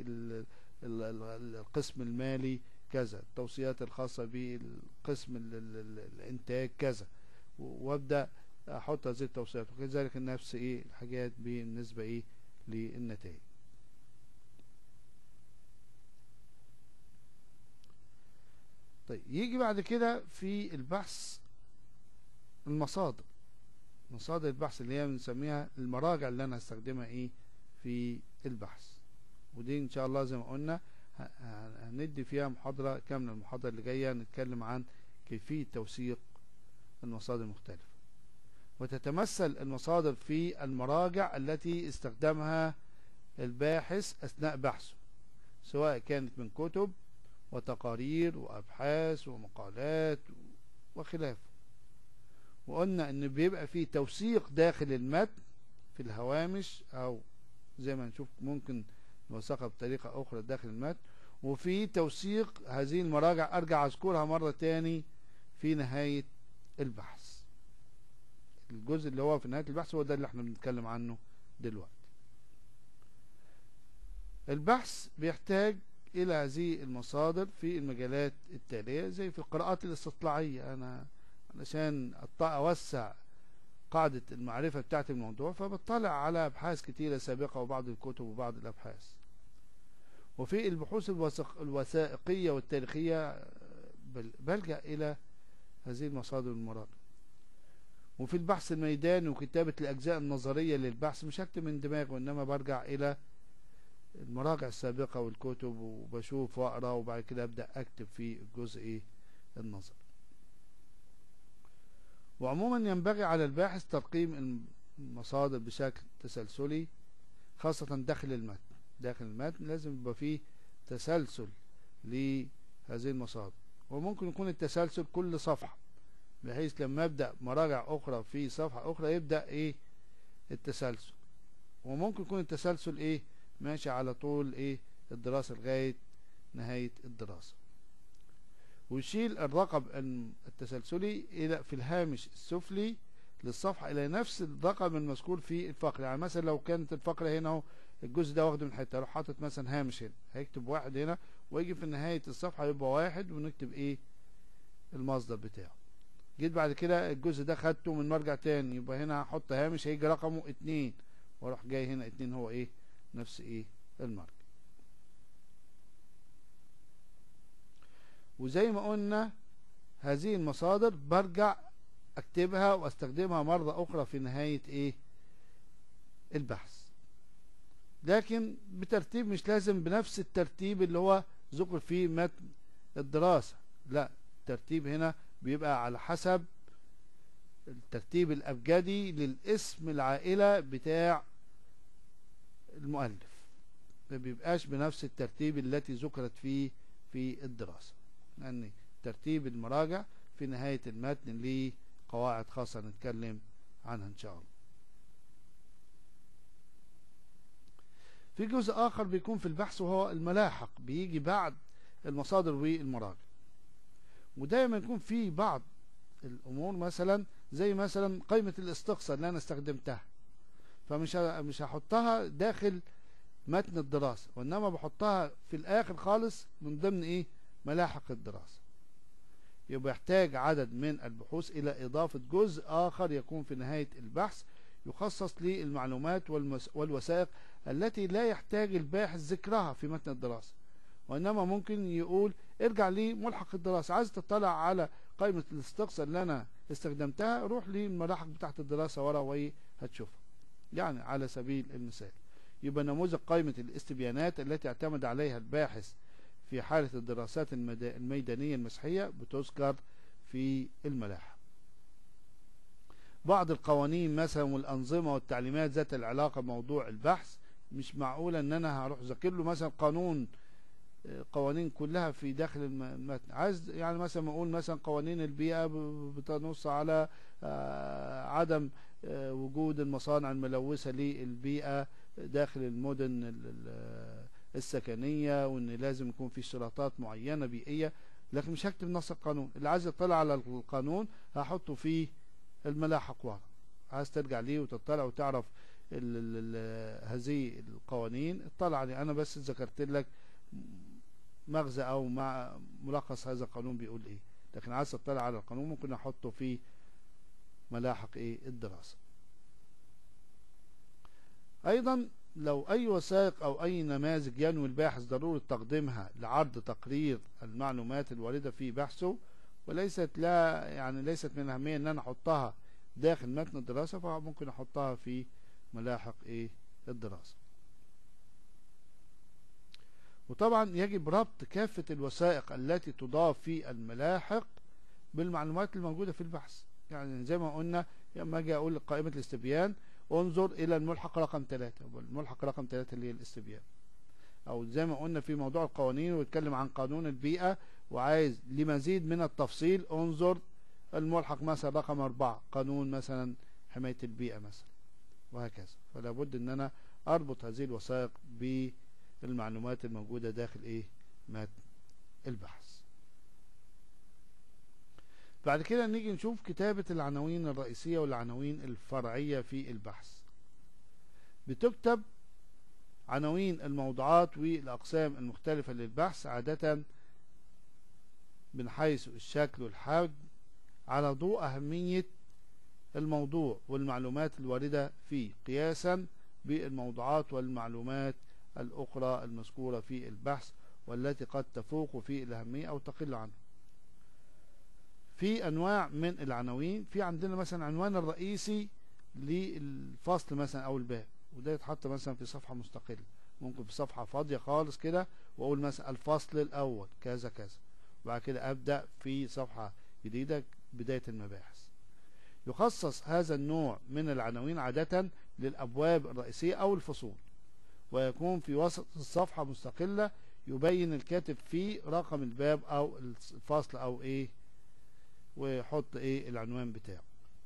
بالقسم المالي كذا التوصيات الخاصة بالقسم الانتاج كذا وابدأ احط هذه التوصيات وكذلك نفس ايه الحاجات بالنسبة ايه للنتائج طيب يجي بعد كده في البحث المصادر مصادر البحث اللي هي بنسميها المراجع اللي انا هستخدمها ايه في البحث ودي ان شاء الله زي ما قلنا هندي فيها محاضرة كاملة المحاضرة اللي جاية نتكلم عن كيفية توثيق المصادر المختلفة وتتمثل المصادر في المراجع التي استخدمها الباحث أثناء بحثه سواء كانت من كتب وتقارير وأبحاث ومقالات وخلافه وقلنا ان بيبقى فيه توثيق داخل المتن في الهوامش او زي ما نشوف ممكن نوثقها بطريقة اخرى داخل المتن وفي توثيق هذه المراجع ارجع اذكرها مرة تاني في نهاية البحث الجزء اللي هو في نهاية البحث هو ده اللي احنا بنتكلم عنه دلوقتي البحث بيحتاج إلى هذه المصادر في المجالات التالية زي في القراءات الاستطلاعية أنا علشان أوسع قاعدة المعرفة بتاعت الموضوع فبطلع على أبحاث كتيرة سابقة وبعض الكتب وبعض الأبحاث وفي البحوث الوثائقية والتاريخية بلجأ إلى هذه المصادر المراجعة وفي البحث الميداني وكتابة الأجزاء النظرية للبحث مش هكتب من دماغي وإنما برجع إلى المراجع السابقة والكتب وبشوف واقرا وبعد كده ابدأ اكتب في الجزء النظري وعموما ينبغي على الباحث ترقيم المصادر بشكل تسلسلي خاصة داخل المتن داخل المتن لازم يبقى فيه تسلسل لهذه المصادر وممكن يكون التسلسل كل صفحة بحيث لما ابدأ مراجع اخرى في صفحة اخرى يبدأ ايه التسلسل وممكن يكون التسلسل ايه ماشي على طول ايه الدراسة لغاية نهاية الدراسة ويشيل الرقم التسلسلي الى في الهامش السفلي للصفحة الى نفس الرقم المذكور في الفقرة يعني مثلا لو كانت الفقرة هنا اهو الجزء ده واخده من حتة اروح حاطط مثلا هامش هنا هيكتب واحد هنا ويجي في نهاية الصفحة يبقى واحد ونكتب ايه المصدر بتاعه جيت بعد كده الجزء ده خدته من مرجع تاني يبقى هنا هحط هامش هيجي رقمه اتنين واروح جاي هنا اتنين هو ايه نفس ايه المارك وزي ما قلنا هذه المصادر برجع اكتبها واستخدمها مرة اخرى في نهاية ايه البحث لكن بترتيب مش لازم بنفس الترتيب اللي هو ذكر فيه متن الدراسة لا الترتيب هنا بيبقى على حسب الترتيب الأبجدي للاسم العائلة بتاع المؤلف ما بيبقاش بنفس الترتيب التي ذكرت فيه في الدراسة لأن ترتيب المراجع في نهاية المتن ليه قواعد خاصة نتكلم عنها إن شاء الله في جزء آخر بيكون في البحث وهو الملاحق بيجي بعد المصادر والمراجع ودايما يكون في بعض الأمور مثلا زي مثلا قائمة الاستقصاء اللي أنا استخدمتها فمش مش هحطها داخل متن الدراسة وإنما بحطها في الآخر خالص من ضمن إيه ملاحق الدراسة يبقى يحتاج عدد من البحوث إلى إضافة جزء آخر يكون في نهاية البحث يخصص للمعلومات والوثائق التي لا يحتاج الباحث ذكرها في متن الدراسة وإنما ممكن يقول ارجع لي ملحق الدراسة عايز تطلع على قائمة الاستقصاء اللي أنا استخدمتها روح للملاحق بتاعت الدراسة ورا وهتشوفها يعني على سبيل المثال يبقى نموذج قائمة الاستبيانات التي اعتمد عليها الباحث في حالة الدراسات الميدانية المسيحية بتذكر في الملاحق بعض القوانين مثلا والأنظمة والتعليمات ذات العلاقة بموضوع البحث مش معقولة ان انا هروح ذاكر له مثلا قانون قوانين كلها في داخل المتن عايز يعني مثلا اقول مثلا قوانين البيئة بتنص على عدم وجود المصانع الملوثة للبيئة داخل المدن السكنية وان لازم يكون في اشتراطات معينة بيئية لكن مش هكتب نص القانون اللي عايز يطلع على القانون هحطه في الملاحق ورا عايز ترجع ليه وتطلع وتعرف ال ال هذه القوانين اطلع عليه انا بس ذكرت لك مغزى او مع ملخص هذا القانون بيقول ايه لكن عايز تطلع على القانون ممكن احطه في ملاحق ايه الدراسة ايضا لو اي وثائق او اي نماذج ينوي الباحث ضرورة تقديمها لعرض تقرير المعلومات الواردة في بحثه وليست لا يعني ليست من الاهمية ان انا احطها داخل متن الدراسة فممكن احطها في ملاحق ايه الدراسة وطبعا يجب ربط كافة الوثائق التي تضاف في الملاحق بالمعلومات الموجودة في البحث يعني زي ما قلنا لما اجي اقول قائمة الاستبيان انظر الى الملحق رقم ثلاثة الملحق رقم ثلاثة اللي هي الاستبيان او زي ما قلنا في موضوع القوانين ويتكلم عن قانون البيئة وعايز لمزيد من التفصيل انظر الملحق مثلا رقم أربعة قانون مثلا حماية البيئة مثلا وهكذا فلا بد ان انا اربط هذه الوثائق بالمعلومات الموجودة داخل ايه متن البحث بعد كده نيجي نشوف كتابة العناوين الرئيسية والعناوين الفرعية في البحث بتكتب عناوين الموضوعات والأقسام المختلفة للبحث عادة من حيث الشكل والحجم على ضوء أهمية الموضوع والمعلومات الواردة فيه قياسا بالموضوعات والمعلومات الأخرى المذكورة في البحث والتي قد تفوق في الأهمية أو تقل عنه في أنواع من العناوين في عندنا مثلا عنوان الرئيسي للفصل مثلا أو الباب وده يتحط مثلا في صفحة مستقلة ممكن في صفحة فاضية خالص كده وأقول مثلا الفصل الأول كذا كذا وبعد كده أبدأ في صفحة جديدة بداية المباحث يخصص هذا النوع من العناوين عادة للأبواب الرئيسية أو الفصول ويكون في وسط الصفحة مستقلة يبين الكاتب فيه رقم الباب أو الفصل أو إيه ويحط إيه العنوان بتاعه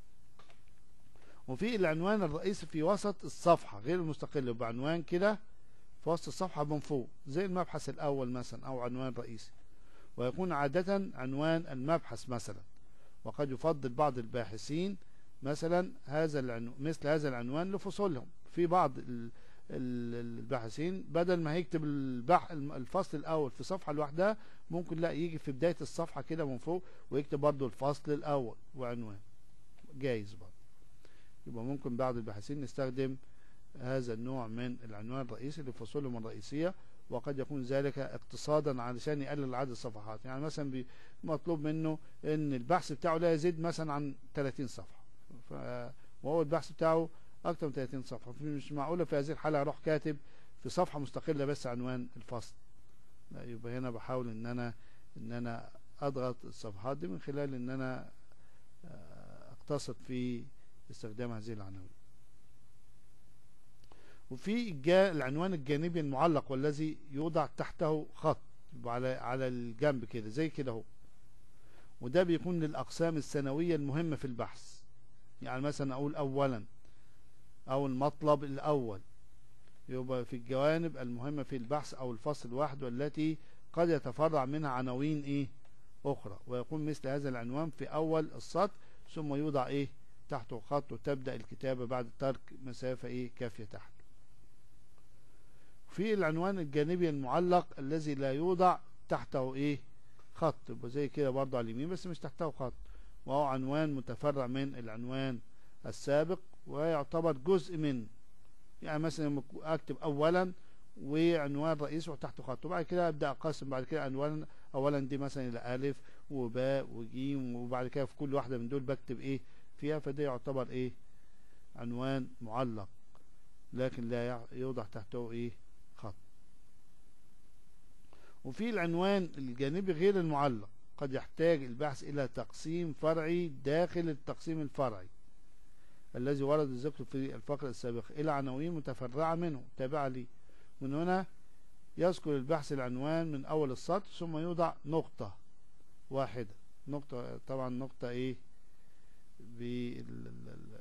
وفي العنوان الرئيسي في وسط الصفحة غير المستقل بعنوان كده في وسط الصفحة من فوق زي المبحث الأول مثلا أو عنوان رئيسي ويكون عادة عنوان المبحث مثلا وقد يفضل بعض الباحثين مثلا هذا العنوان مثل هذا العنوان لفصولهم في بعض الباحثين بدل ما هيكتب البح الفصل الاول في صفحه لوحدها ممكن لا يجي في بدايه الصفحه كده من فوق ويكتب برضو الفصل الاول وعنوان جايز برضو يبقى ممكن بعض الباحثين نستخدم هذا النوع من العنوان الرئيسي لفصولهم الرئيسيه وقد يكون ذلك اقتصادا علشان يقلل عدد الصفحات يعني مثلا مطلوب منه ان البحث بتاعه لا يزيد مثلا عن 30 صفحة وهو البحث بتاعه اكتر من 30 صفحة مش معقولة في هذه الحالة اروح كاتب في صفحة مستقلة بس عنوان الفصل لا يبقى هنا بحاول ان انا ان انا اضغط الصفحات دي من خلال ان انا اقتصد في استخدام هذه العناوين وفي العنوان الجانبي المعلق والذي يوضع تحته خط على على الجنب كده زي كده اهو وده بيكون للأقسام السنوية المهمة في البحث يعني مثلا أقول أولا أو المطلب الأول يبقى في الجوانب المهمة في البحث أو الفصل الواحد والتي قد يتفرع منها عناوين إيه أخرى ويكون مثل هذا العنوان في أول السطر ثم يوضع إيه تحته خط وتبدأ الكتابة بعد ترك مسافة إيه كافية تحت في العنوان الجانبي المعلق الذي لا يوضع تحته ايه خط يبقى زي كده برضه على اليمين بس مش تحته خط وهو عنوان متفرع من العنوان السابق ويعتبر جزء من يعني مثلا اكتب اولا وعنوان رئيس وتحته خط وبعد كده ابدا اقسم بعد كده عنوان اولا دي مثلا الى الف وباء وجيم وبعد كده في كل واحدة من دول بكتب ايه فيها فده يعتبر ايه عنوان معلق لكن لا يع- يوضع تحته ايه خط وفي العنوان الجانبي غير المعلق قد يحتاج البحث الى تقسيم فرعي داخل التقسيم الفرعي الذي ورد الذكر في الفقرة السابقة إلى عناوين متفرعة منه تابعة لي من هنا يذكر البحث العنوان من أول السطر ثم يوضع نقطة واحدة نقطة طبعا نقطة إيه بال ال- ال-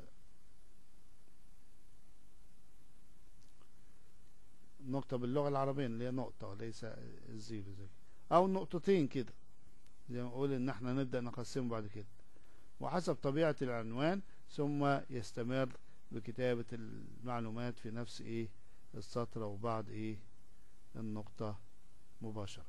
نقطة باللغة العربية اللي هي نقطة وليس الزيرو زي أو نقطتين كده زي ما نقول إن احنا نبدأ نقسمه بعد كده وحسب طبيعة العنوان ثم يستمر بكتابة المعلومات في نفس ايه السطر وبعد ايه النقطة مباشرة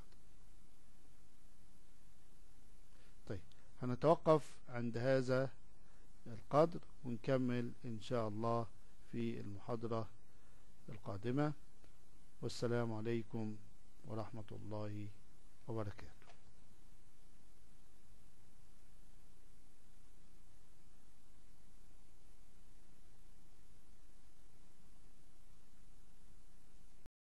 طيب هنتوقف عند هذا القدر ونكمل ان شاء الله في المحاضرة القادمة والسلام عليكم ورحمة الله وبركاته